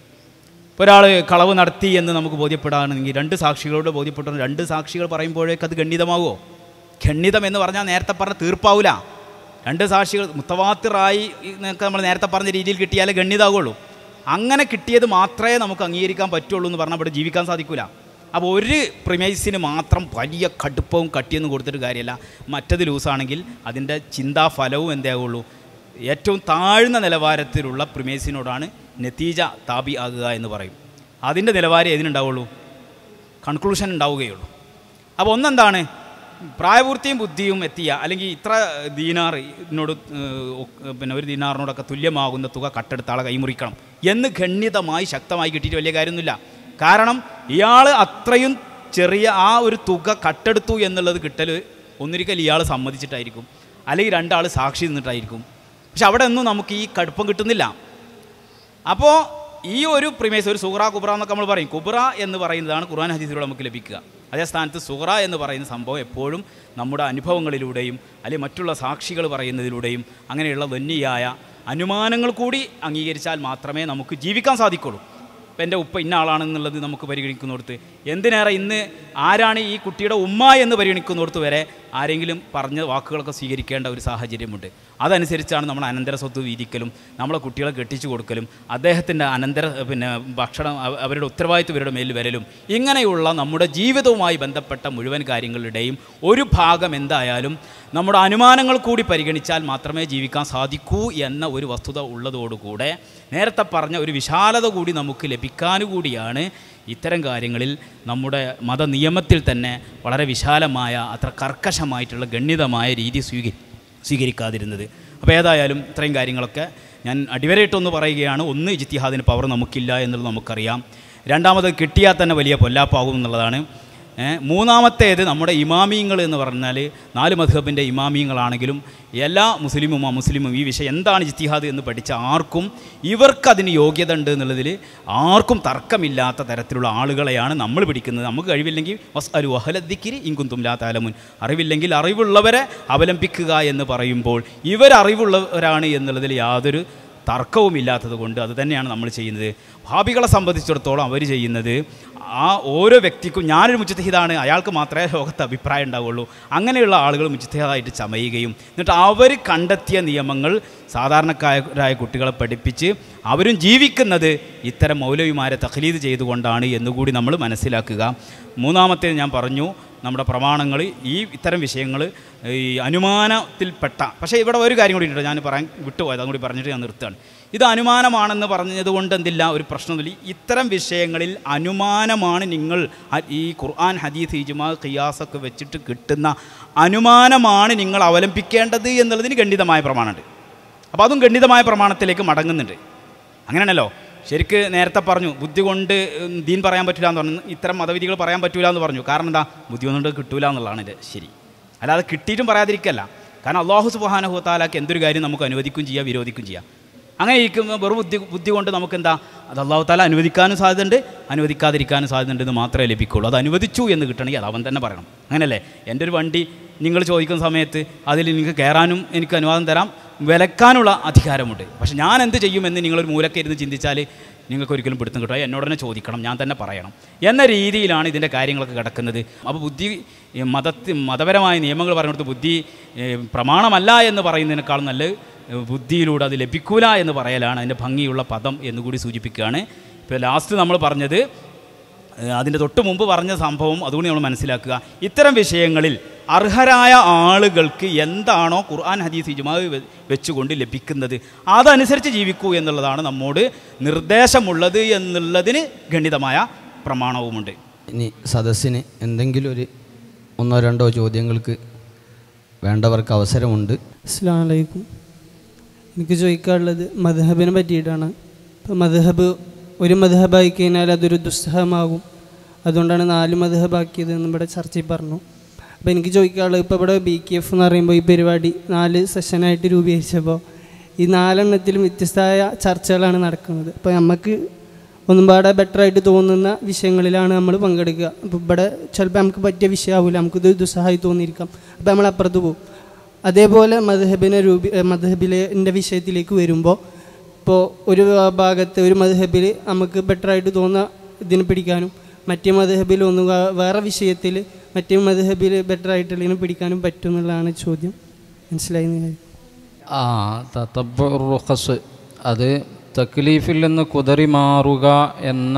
ഇപ്പോൾ ഒരാൾ കളവ് നടത്തി എന്ന് നമുക്ക് ബോധ്യപ്പെടാണെങ്കിൽ രണ്ട് സാക്ഷികളോട് ബോധ്യപ്പെട്ടു രണ്ട് സാക്ഷികൾ പറയുമ്പോഴേക്ക് അത് ഗണ്ഡിതമാവുമോ ഖണ്ഡിതം എന്ന് പറഞ്ഞാൽ നേരത്തെ പറഞ്ഞ തീർപ്പാവില്ല രണ്ട് സാക്ഷികൾ മുത്തവാത്തിറായി എന്നൊക്കെ നമ്മൾ നേരത്തെ പറഞ്ഞ രീതിയിൽ കിട്ടിയാലേ ഗണ്യതാവുള്ളൂ അങ്ങനെ കിട്ടിയത് മാത്രമേ നമുക്ക് അംഗീകരിക്കാൻ പറ്റുള്ളൂ എന്ന് പറഞ്ഞാൽ ഇവിടെ ജീവിക്കാൻ സാധിക്കില്ല അപ്പോൾ ഒരു പ്രിമൈസിന് മാത്രം വലിയ കടുപ്പവും കട്ടിയൊന്നും കൊടുത്തിട്ട് കാര്യമല്ല മറ്റത് ലൂസാണെങ്കിൽ അതിൻ്റെ ചിന്താഫലവും എന്തേ ആവുള്ളൂ ഏറ്റവും താഴ്ന്ന നിലവാരത്തിലുള്ള പ്രിമേസിനോടാണ് നതീജ താബി ആകുക എന്ന് പറയും അതിൻ്റെ നിലവാരം ഏതിനുണ്ടാവുള്ളൂ കൺക്ലൂഷൻ ഉണ്ടാവുകയുള്ളൂ അപ്പോൾ ഒന്നെന്താണ് പ്രായപൂർത്തിയും ബുദ്ധിയും എത്തിയ അല്ലെങ്കിൽ ഇത്ര ദീനാർ ഇതിനോട് ഏഹ്, ഒ- പിന്നെ ഒരു ദീനാറിനോടൊക്കെ തുല്യമാകുന്ന തുക കട്ടെടുത്ത ആളെ കൈമുറിക്കണം എന്ന് ഖണ്ഡിതമായി ശക്തമായി കിട്ടിയിട്ട് വലിയ കാര്യമൊന്നുമില്ല കാരണം ഇയാൾ അത്രയും ചെറിയ ആ ഒരു തുക കട്ടെടുത്തു എന്നുള്ളത് കിട്ടൽ ഒന്നിരിക്കൽ ഇയാൾ സമ്മതിച്ചിട്ടായിരിക്കും അല്ലെങ്കിൽ രണ്ടാൾ സാക്ഷി നിന്നിട്ടായിരിക്കും പക്ഷെ അവിടെ ഒന്നും നമുക്ക് ഈ കടുപ്പം കിട്ടുന്നില്ല അപ്പോൾ ഈ ഒരു പ്രിമേസ് ഒരു സുഹറ കുബ്ര എന്നൊക്കെ നമ്മൾ പറയും കുബ്ര എന്ന് പറയുന്നതാണ് ഖുർആൻ ഹദീസിലൂടെ നമുക്ക് ലഭിക്കുക അതേ സ്ഥാനത്ത് സുഹറ എന്ന് പറയുന്ന സംഭവം എപ്പോഴും നമ്മുടെ അനുഭവങ്ങളിലൂടെയും അല്ലെങ്കിൽ മറ്റുള്ള സാക്ഷികൾ പറയുന്നതിലൂടെയും അങ്ങനെയുള്ള വന്യയായ അനുമാനങ്ങൾ കൂടി അംഗീകരിച്ചാൽ മാത്രമേ നമുക്ക് ജീവിക്കാൻ സാധിക്കുള്ളൂ ഇപ്പം എൻ്റെ ഉപ്പ ഇന്ന ആളാണെന്നുള്ളത് നമുക്ക് പരിഗണിക്കുന്നിടത്ത് എന്തിനേറെ ഇന്ന് ആരാണ് ഈ കുട്ടിയുടെ ഉമ്മ എന്ന് പരിഗണിക്കുന്നിടത്ത് വരെ ആരെങ്കിലും പറഞ്ഞ വാക്കുകളൊക്കെ സ്വീകരിക്കേണ്ട ഒരു സാഹചര്യമുണ്ട് അതനുസരിച്ചാണ് നമ്മൾ അനന്തര സ്വത്ത് വീതിക്കലും നമ്മളെ കുട്ടികളെ കെട്ടിച്ചു കൊടുക്കലും അദ്ദേഹത്തിൻ്റെ അനന്തര പിന്നെ ഭക്ഷണം അവ- അവരുടെ ഉത്തരവാദിത്വം ഇവരുടെ മേൽ വരലും ഇങ്ങനെയുള്ള നമ്മുടെ ജീവിതവുമായി ബന്ധപ്പെട്ട മുഴുവൻ കാര്യങ്ങളുടെയും ഒരു ഭാഗം എന്തായാലും നമ്മുടെ അനുമാനങ്ങൾ കൂടി പരിഗണിച്ചാൽ മാത്രമേ ജീവിക്കാൻ സാധിക്കൂ എന്ന ഒരു വസ്തുത ഉള്ളതോടുകൂടെ നേരത്തെ പറഞ്ഞ ഒരു വിശാലത കൂടി നമുക്ക് ലഭിക്കാനുകൂടിയാണ് ഇത്തരം കാര്യങ്ങളിൽ നമ്മുടെ മതനിയമത്തിൽ തന്നെ വളരെ വിശാലമായ അത്ര കർക്കശമായിട്ടുള്ള ഗണ്യതമായ രീതി സ്വീകരി സ്വീകരിക്കാതിരുന്നത് അപ്പോൾ ഏതായാലും ഇത്രയും കാര്യങ്ങളൊക്കെ ഞാൻ അടിവരയിട്ടൊന്ന് പറയുകയാണ് ഒന്ന് ഇജിത്തിഹാദിന് പവർ നമുക്കില്ല എന്നുള്ളത് നമുക്കറിയാം രണ്ടാമത് കിട്ടിയാൽ തന്നെ വലിയ പൊല്ലാപ്പാകും എന്നുള്ളതാണ് ഏ, മൂന്നാമത്തേത് നമ്മുടെ ഇമാമിയങ്ങൾ എന്ന് പറഞ്ഞാൽ നാല് മധുഹബിൻ്റെ ഇമാമിയങ്ങളാണെങ്കിലും എല്ലാ മുസ്ലിമും അമുസ്ലിമും ഈ വിഷയം എന്താണ് ഇജ്തിഹാദ് എന്ന് പഠിച്ച ആർക്കും ഇവർക്കതിന് യോഗ്യത ഉണ്ട് എന്നുള്ളതിൽ ആർക്കും തർക്കമില്ലാത്ത തരത്തിലുള്ള ആളുകളെയാണ് നമ്മൾ പിടിക്കുന്നത് നമുക്ക് കഴിവില്ലെങ്കിൽ വസ് അലു അഹലദ്ദിക്കിരി ഇങ്കുന്തും ലാ താലമുൻ അറിവില്ലെങ്കിൽ അറിവുള്ളവരെ അവലംബിക്കുക എന്ന് പറയുമ്പോൾ ഇവരറിവുള്ളവരാണ് എന്നുള്ളതിൽ യാതൊരു തർക്കവുമില്ലാത്തത് കൊണ്ട് അത് തന്നെയാണ് നമ്മൾ ചെയ്യുന്നത് ഭാബികളെ സംബന്ധിച്ചിടത്തോളം അവർ ചെയ്യുന്നത് ആ ഓരോ വ്യക്തിക്കും ഞാനൊരു മുജിത്തഹിദാണ് അയാൾക്ക് മാത്രമേ ലോകത്ത് അഭിപ്രായം ഉണ്ടാവുള്ളൂ അങ്ങനെയുള്ള ആളുകൾ മുജിത്തഹിദായിട്ട് ചമയുകയും എന്നിട്ട് അവർ കണ്ടെത്തിയ നിയമങ്ങൾ സാധാരണക്കാരായ കുട്ടികളെ പഠിപ്പിച്ച് അവരും ജീവിക്കുന്നത് ഇത്തരം മൗലവിമാരെ തഖലീദ് ചെയ്തുകൊണ്ടാണ് എന്നുകൂടി നമ്മൾ മനസ്സിലാക്കുക മൂന്നാമത്തേത് ഞാൻ പറഞ്ഞു നമ്മുടെ പ്രമാണങ്ങൾ ഈ ഇത്തരം വിഷയങ്ങൾ ഈ അനുമാനത്തിൽപ്പെട്ട പക്ഷേ ഇവിടെ ഒരു കാര്യം കൂടി ഉണ്ട് ഞാൻ പറയാൻ വിട്ടുപോയത് അതും കൂടി പറഞ്ഞിട്ട് ഞാൻ നിർത്തുകയാണ് ഇത് അനുമാനമാണെന്ന് പറഞ്ഞതുകൊണ്ട് എന്തില്ല ഒരു പ്രശ്നമൊന്നുമില്ല ഇത്തരം വിഷയങ്ങളിൽ അനുമാനമാണ് നിങ്ങൾ അ- ഈ ഖുർആൻ ഹദീസ് ഇജ്മാ ഖിയാസൊക്കെ വെച്ചിട്ട് കിട്ടുന്ന അനുമാനമാണ് നിങ്ങൾ അവലംബിക്കേണ്ടത് എന്നുള്ളതിന് ഗണ്ഡിതമായ പ്രമാണമുണ്ട് അപ്പോൾ അതും ഗണ്ഡിതമായ പ്രമാണത്തിലേക്ക് മടങ്ങുന്നുണ്ട് അങ്ങനെയാണല്ലോ ശരിക്ക് നേരത്തെ പറഞ്ഞു ബുദ്ധി കൊണ്ട് ഉം, ദീൻ പറയാൻ പറ്റില്ല എന്ന് പറഞ്ഞു ഇത്തരം മതവിധികൾ പറയാൻ പറ്റില്ല എന്ന് പറഞ്ഞു കാരണം എന്താ ബുദ്ധി കൊണ്ട് കിട്ടൂല എന്നുള്ളതാണ് ഇത് ശരി അല്ലാതെ കിട്ടിയിട്ടും പറയാതിരിക്കല്ല കാരണം അള്ളാഹു സുബാനഹു താലാക്ക് എന്തൊരു കാര്യം നമുക്ക് അനുവദിക്കും ചെയ്യാം വിരോധിക്കും ചെയ്യാം അങ്ങനെ ഇരിക്കുമ്പോൾ വെറും ബുദ്ധി ബുദ്ധി കൊണ്ട് നമുക്ക് എന്താ അത് അള്ളാഹു താല അനുവദിക്കാനും സാധ്യതയുണ്ട് അനുവദിക്കാതിരിക്കാനും സാധ്യതയുണ്ട് എന്ന് മാത്രമേ ലഭിക്കുള്ളൂ അത് അനുവദിച്ചു എന്ന് കിട്ടണമെങ്കിൽ അത് അവൻ തന്നെ പറയണം അങ്ങനെയല്ലേ എൻ്റെ ഒരു വണ്ടി നിങ്ങൾ ചോദിക്കുന്ന സമയത്ത് അതിൽ നിങ്ങൾക്ക് കയറാനും എനിക്ക് അനുവാദം തരാം വിലക്കാനുള്ള അധികാരമുണ്ട് പക്ഷെ ഞാൻ എന്ത് ചെയ്യുമെന്ന് നിങ്ങളൊരു മൂലക്ക് ഇരുന്ന് ചിന്തിച്ചാൽ നിങ്ങൾക്ക് ഒരിക്കലും പിടുത്തം കിട്ടുക എന്നോട് തന്നെ ചോദിക്കണം ഞാൻ തന്നെ പറയണം എന്ന രീതിയിലാണ് ഇതിൻ്റെ കാര്യങ്ങളൊക്കെ കിടക്കുന്നത് അപ്പോൾ ബുദ്ധി ഈ മതത്തി മതപരമായ നിയമങ്ങൾ പറഞ്ഞെടുത്ത് ബുദ്ധി ഏ, പ്രമാണമല്ല എന്ന് പറയുന്നതിനേക്കാൾ നല്ല ഏ, ബുദ്ധിയിലൂടെ അത് ലഭിക്കൂല എന്ന് പറയലാണ് അതിൻ്റെ ഭംഗിയുള്ള പദം എന്നുകൂടി സൂചിപ്പിക്കുകയാണ് ഇപ്പോൾ ലാസ്റ്റ് നമ്മൾ പറഞ്ഞത് ഏഹ് അതിൻ്റെ തൊട്ട് മുമ്പ് പറഞ്ഞ സംഭവം അതുകൊണ്ട് നമ്മൾ മനസ്സിലാക്കുക ഇത്തരം വിഷയങ്ങളിൽ അർഹരായ ആളുകൾക്ക് എന്താണോ ഖുർആൻ ഹദീസ് ഇജ്മാ വെ- വെച്ചുകൊണ്ട് ലഭിക്കുന്നത് അതനുസരിച്ച് ജീവിക്കൂ എന്നുള്ളതാണ് നമ്മോട് നിർദ്ദേശമുള്ളത് എന്നുള്ളതിന് ഗണ്ഡിതമായ പ്രമാണവുമുണ്ട് ഇനി സദസ്സിന് എന്തെങ്കിലും ഒരു ഒന്നോ രണ്ടോ ചോദ്യങ്ങൾക്ക് വേണ്ടവർക്ക് അവസരമുണ്ട് അസ്സാം വലൈക്കും എനിക്ക് ചോദിക്കാനുള്ളത് മദ്ഹബിനെ പറ്റിയിട്ടാണ് ഇപ്പോൾ മദ്ഹബ് ഒരു മദ്ഹബായി കഴിഞ്ഞാൽ അതൊരു ദുസ്സഹമാകും അതുകൊണ്ടാണ് നാല് മദ്ഹബാക്കിയത് എന്ന് ഇവിടെ ചർച്ചയിൽ പറഞ്ഞു അപ്പോൾ എനിക്ക് ചോദിക്കാനുള്ളത് ഇപ്പോൾ ഇവിടെ ബി കെ എഫ് എന്ന് പറയുമ്പോൾ ഈ പരിപാടി നാല് സെഷനായിട്ട് രൂപീകരിച്ചപ്പോൾ ഈ നാലെണ്ണത്തിലും വ്യത്യസ്തമായ ചർച്ചകളാണ് നടക്കുന്നത് അപ്പോൾ നമുക്ക് ഒന്നും പാടെ ബെറ്ററായിട്ട് തോന്നുന്ന വിഷയങ്ങളിലാണ് നമ്മൾ പങ്കെടുക്കുക അപ്പോൾ ഇവിടെ ചിലപ്പോൾ നമുക്ക് പറ്റിയ വിഷയമാവില്ല നമുക്കിത് ദുസ്സഹായി തോന്നിയിരിക്കാം അപ്പോൾ നമ്മൾ അപ്പുറത്ത് പോകും അതേപോലെ മദ്ഹബിനെ രൂപി മദ്ഹബിലെ വിഷയത്തിലേക്ക് വരുമ്പോൾ ഇപ്പോൾ ഒരു ഭാഗത്ത് ഒരു മദ്ഹബിൽ നമുക്ക് ബെറ്ററായിട്ട് തോന്നുന്ന ഇതിനെ പിടിക്കാനും മറ്റേ മദ്ഹബിൽ ഒന്ന് വേ- വേറെ വിഷയത്തിൽ മറ്റേ മദ്ഹബിൽ ബെറ്ററായിട്ടുള്ളതിനെ പിടിക്കാനും പറ്റും എന്നുള്ളതാണ് ചോദ്യം മനസ്സിലായി എന്ന് വിചാരിക്കുന്നു. ആ തത്തബുറുഖസ് അത് തക്ലീഫിൽ നിന്ന് കുതറി മാറുക എന്ന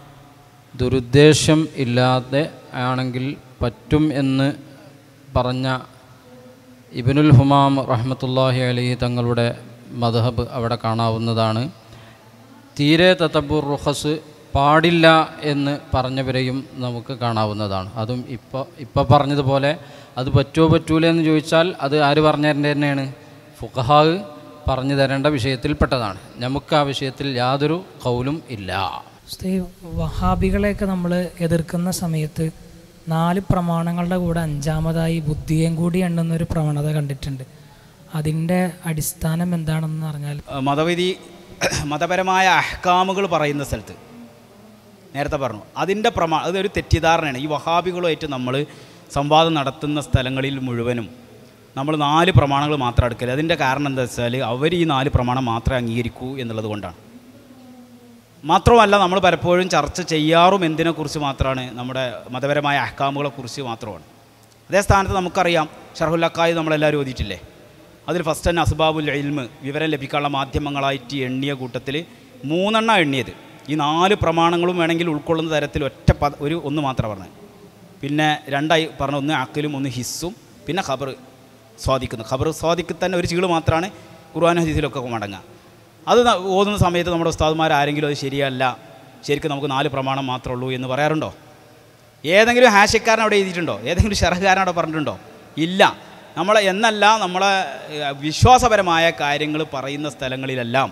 ദുരുദ്ദേശം ഇല്ലാതെ ആണെങ്കിൽ പറ്റും എന്ന് പറഞ്ഞ ഇബിനുൽ ഹുമാം റഹ്മത്തുല്ലാഹി അലഹി തങ്ങളുടെ മദ്ഹബ് അവിടെ കാണാവുന്നതാണ് തീരെ തത്തബുർ റുഖസ് പാടില്ല എന്ന് പറഞ്ഞവരെയും നമുക്ക് കാണാവുന്നതാണ് അതും ഇപ്പോൾ ഇപ്പോൾ പറഞ്ഞതുപോലെ അത് പറ്റുമോ പറ്റൂല എന്ന് ചോദിച്ചാൽ അത് ആര് പറഞ്ഞു തരേണ്ടത് തന്നെയാണ് ഫുഖഹാവ് പറഞ്ഞു തരേണ്ട വിഷയത്തിൽപ്പെട്ടതാണ് നമുക്ക് ആ വിഷയത്തിൽ യാതൊരു കൗലും ഇല്ല ഉസ്താദ്, ഈ വഹാബികളെയൊക്കെ നമ്മൾ എതിർക്കുന്ന സമയത്ത് നാല് പ്രമാണങ്ങളുടെ കൂടെ അഞ്ചാമതായി ബുദ്ധിയും കൂടി എണ്ണുന്ന ഒരു പ്രവണത കണ്ടിട്ടുണ്ട് അതിൻ്റെ അടിസ്ഥാനം എന്താണെന്ന് പറഞ്ഞാൽ ഏഹ് മതവിധി മതപരമായ അഹ്കാമുകൾ പറയുന്ന സ്ഥലത്ത് നേരത്തെ പറഞ്ഞു അതിൻ്റെ പ്രമാ അതൊരു തെറ്റിദ്ധാരണയാണ് ഈ വഹാബികളുമായിട്ട് നമ്മൾ സംവാദം നടത്തുന്ന സ്ഥലങ്ങളിൽ മുഴുവനും നമ്മൾ നാല് പ്രമാണങ്ങൾ മാത്രം എടുക്കല് അതിൻ്റെ കാരണം എന്താ വെച്ചാൽ അവർ ഈ നാല് പ്രമാണം മാത്രമേ അംഗീകരിക്കൂ എന്നുള്ളത് കൊണ്ടാണ് മാത്രമല്ല നമ്മൾ പലപ്പോഴും ചർച്ച ചെയ്യാറും എന്തിനെക്കുറിച്ച് മാത്രമാണ് നമ്മുടെ മതപരമായ അഹ്കാമുകളെ കുറിച്ച് മാത്രമാണ് അതേ സ്ഥാനത്ത് നമുക്കറിയാം ഷർഹുല്ലക്കായി നമ്മളെല്ലാവരും ഓതിയിട്ടില്ലേ അതിൽ ഫസ്റ്റ് തന്നെ അസ്ബാബുൽ ഇൽമ് വിവരം ലഭിക്കാനുള്ള മാധ്യമങ്ങളായിട്ട് എണ്ണിയ കൂട്ടത്തിൽ മൂന്നെണ്ണം എണ്ണിയത് ഈ നാല് പ്രമാണങ്ങളും വേണമെങ്കിൽ ഉൾക്കൊള്ളുന്ന തരത്തിൽ ഒറ്റ പദ ഒരു ഒന്ന് മാത്രം പറഞ്ഞത് പിന്നെ രണ്ടായി പറഞ്ഞ ഒന്ന് അക്കലും ഒന്ന് ഹിസ്സും പിന്നെ ഖബർ സ്വാദിക്കുന്നു ഖബർ സ്വാദിക്ക് തന്നെ ഒരു ചീള് മാത്രമാണ് ഖുർആൻ ഹദീസിലൊക്കെ മടങ്ങുക അത് ന- ഓതുന്ന സമയത്ത് നമ്മുടെ ഉസ്താദുമാർ ആരെങ്കിലും അത് ശരിയല്ല ശരിക്കും നമുക്ക് നാല് പ്രമാണം മാത്രമേ ഉള്ളൂ എന്ന് പറയാറുണ്ടോ ഏതെങ്കിലും ഹാഷ്യക്കാരൻ അവിടെ എഴുതിയിട്ടുണ്ടോ ഏതെങ്കിലും ഷെറഹുകാരൻ അവിടെ പറഞ്ഞിട്ടുണ്ടോ ഇല്ല നമ്മളെ എന്നല്ല നമ്മളെ ഏഹ്, വിശ്വാസപരമായ കാര്യങ്ങൾ പറയുന്ന സ്ഥലങ്ങളിലെല്ലാം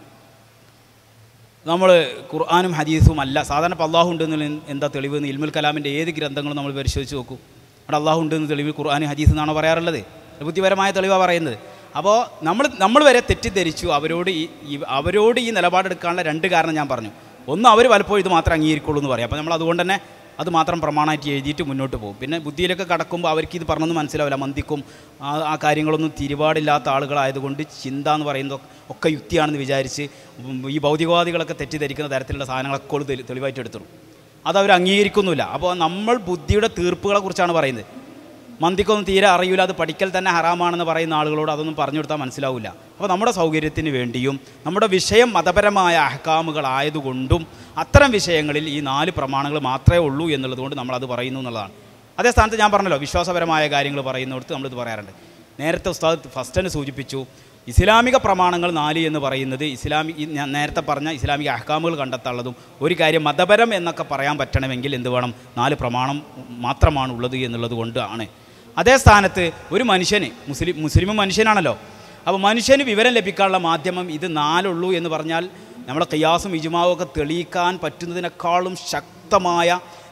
നമ്മൾ ഖുർആാനും ഹദീസും അല്ല സാധാരണ ഇപ്പോൾ അള്ളാഹു ഉണ്ട് എന്നുള്ള എന്താ തെളിവ് എന്ന് ഇൽമുൽ കലാമിൻ്റെ ഏത് ഗ്രന്ഥങ്ങളും നമ്മൾ പരിശോധിച്ച് നോക്കൂ അവിടെ അള്ളാഹു ഉണ്ട് എന്ന് തെളിവ് ഖുർആാനും ഹദീസ് എന്നാണോ പറയാറുള്ളത് ബുദ്ധിപരമായ തെളിവാണ് പറയുന്നത് അപ്പോൾ നമ്മൾ നമ്മൾ വരെ തെറ്റിദ്ധരിച്ചു അവരോട് ഈ ഈ- അവരോട് ഈ നിലപാടെടുക്കാനുള്ള രണ്ട് കാരണം ഞാൻ പറഞ്ഞു ഒന്ന് അവർ പലപ്പോഴും ഇത് മാത്രം അംഗീകരിക്കുള്ളൂ എന്ന് പറയും അപ്പോൾ നമ്മൾ അതുകൊണ്ട് തന്നെ അത് മാത്രം പ്രമാണമായിട്ട് എഴുതിയിട്ട് മുന്നോട്ട് പോകും പിന്നെ ബുദ്ധിയിലൊക്കെ കടക്കുമ്പോൾ അവർക്ക് ഇത് പറഞ്ഞൊന്നും മനസ്സിലാവില്ല മന്ദിക്കും ആ ആ കാര്യങ്ങളൊന്നും തിരുപാടില്ലാത്ത ആളുകളായതുകൊണ്ട് ചിന്ത എന്ന് പറയുന്നത് ഒക്കെ യുക്തിയാണെന്ന് വിചാരിച്ച് ഉം ഈ ഭൗതികവാദികളൊക്കെ തെറ്റിദ്ധരിക്കുന്ന തരത്തിലുള്ള സാധനങ്ങളൊക്കെ ഓള് തെളി- തെളിവായിട്ട് എടുത്തിടും അത് അവർ അംഗീകരിക്കുന്നില്ല അപ്പോൾ നമ്മൾ ബുദ്ധിയുടെ തീർപ്പുകളെ കുറിച്ചാണ് പറയുന്നത് മന്തിക്കൊന്നും തീരെ അറിയില്ല അത് പഠിക്കൽ തന്നെ ഹറാമാണെന്ന് പറയുന്ന ആളുകളോട് അതൊന്നും പറഞ്ഞു കൊടുത്താൽ മനസ്സിലാവില്ല അപ്പോൾ നമ്മുടെ സൗകര്യത്തിന് വേണ്ടിയും നമ്മുടെ വിഷയം മതപരമായ അഹക്കാമുകളായതുകൊണ്ടും അത്തരം വിഷയങ്ങളിൽ ഈ നാല് പ്രമാണങ്ങൾ മാത്രമേ ഉള്ളൂ എന്നുള്ളതുകൊണ്ട് നമ്മളത് പറയുന്നു എന്നുള്ളതാണ് അതേ സ്ഥാനത്ത് ഞാൻ പറഞ്ഞല്ലോ വിശ്വാസപരമായ കാര്യങ്ങൾ പറയുന്നിടത്ത് നമ്മളിത് പറയാറുണ്ട് നേരത്തെ ഉസ്താദ് ഫസ്റ്റ് തന്നെ സൂചിപ്പിച്ചു ഇസ്ലാമിക പ്രമാണങ്ങൾ നാല് എന്ന് പറയുന്നത് ഇസ്ലാമി ഈ ഞാൻ നേരത്തെ പറഞ്ഞ ഇസ്ലാമിക അഹ്കാമുകൾ കണ്ടെത്താനുള്ളതും ഒരു കാര്യം മതപരം എന്നൊക്കെ പറയാൻ പറ്റണമെങ്കിൽ എന്ത് വേണം നാല് പ്രമാണം മാത്രമാണ് ഉള്ളത് എന്നുള്ളത് കൊണ്ടാണ് അതേ സ്ഥാനത്ത് ഒരു മനുഷ്യന് മുസ്ലിം മുസ്ലിം മനുഷ്യനാണല്ലോ അപ്പോൾ മനുഷ്യന് വിവരം ലഭിക്കാനുള്ള മാധ്യമം ഇത് നാലുള്ളൂ എന്ന് പറഞ്ഞാൽ നമ്മളെ കയ്യാസും ഇജുമാവും ഒക്കെ തെളിയിക്കാൻ പറ്റുന്നതിനേക്കാളും ശക്തമായ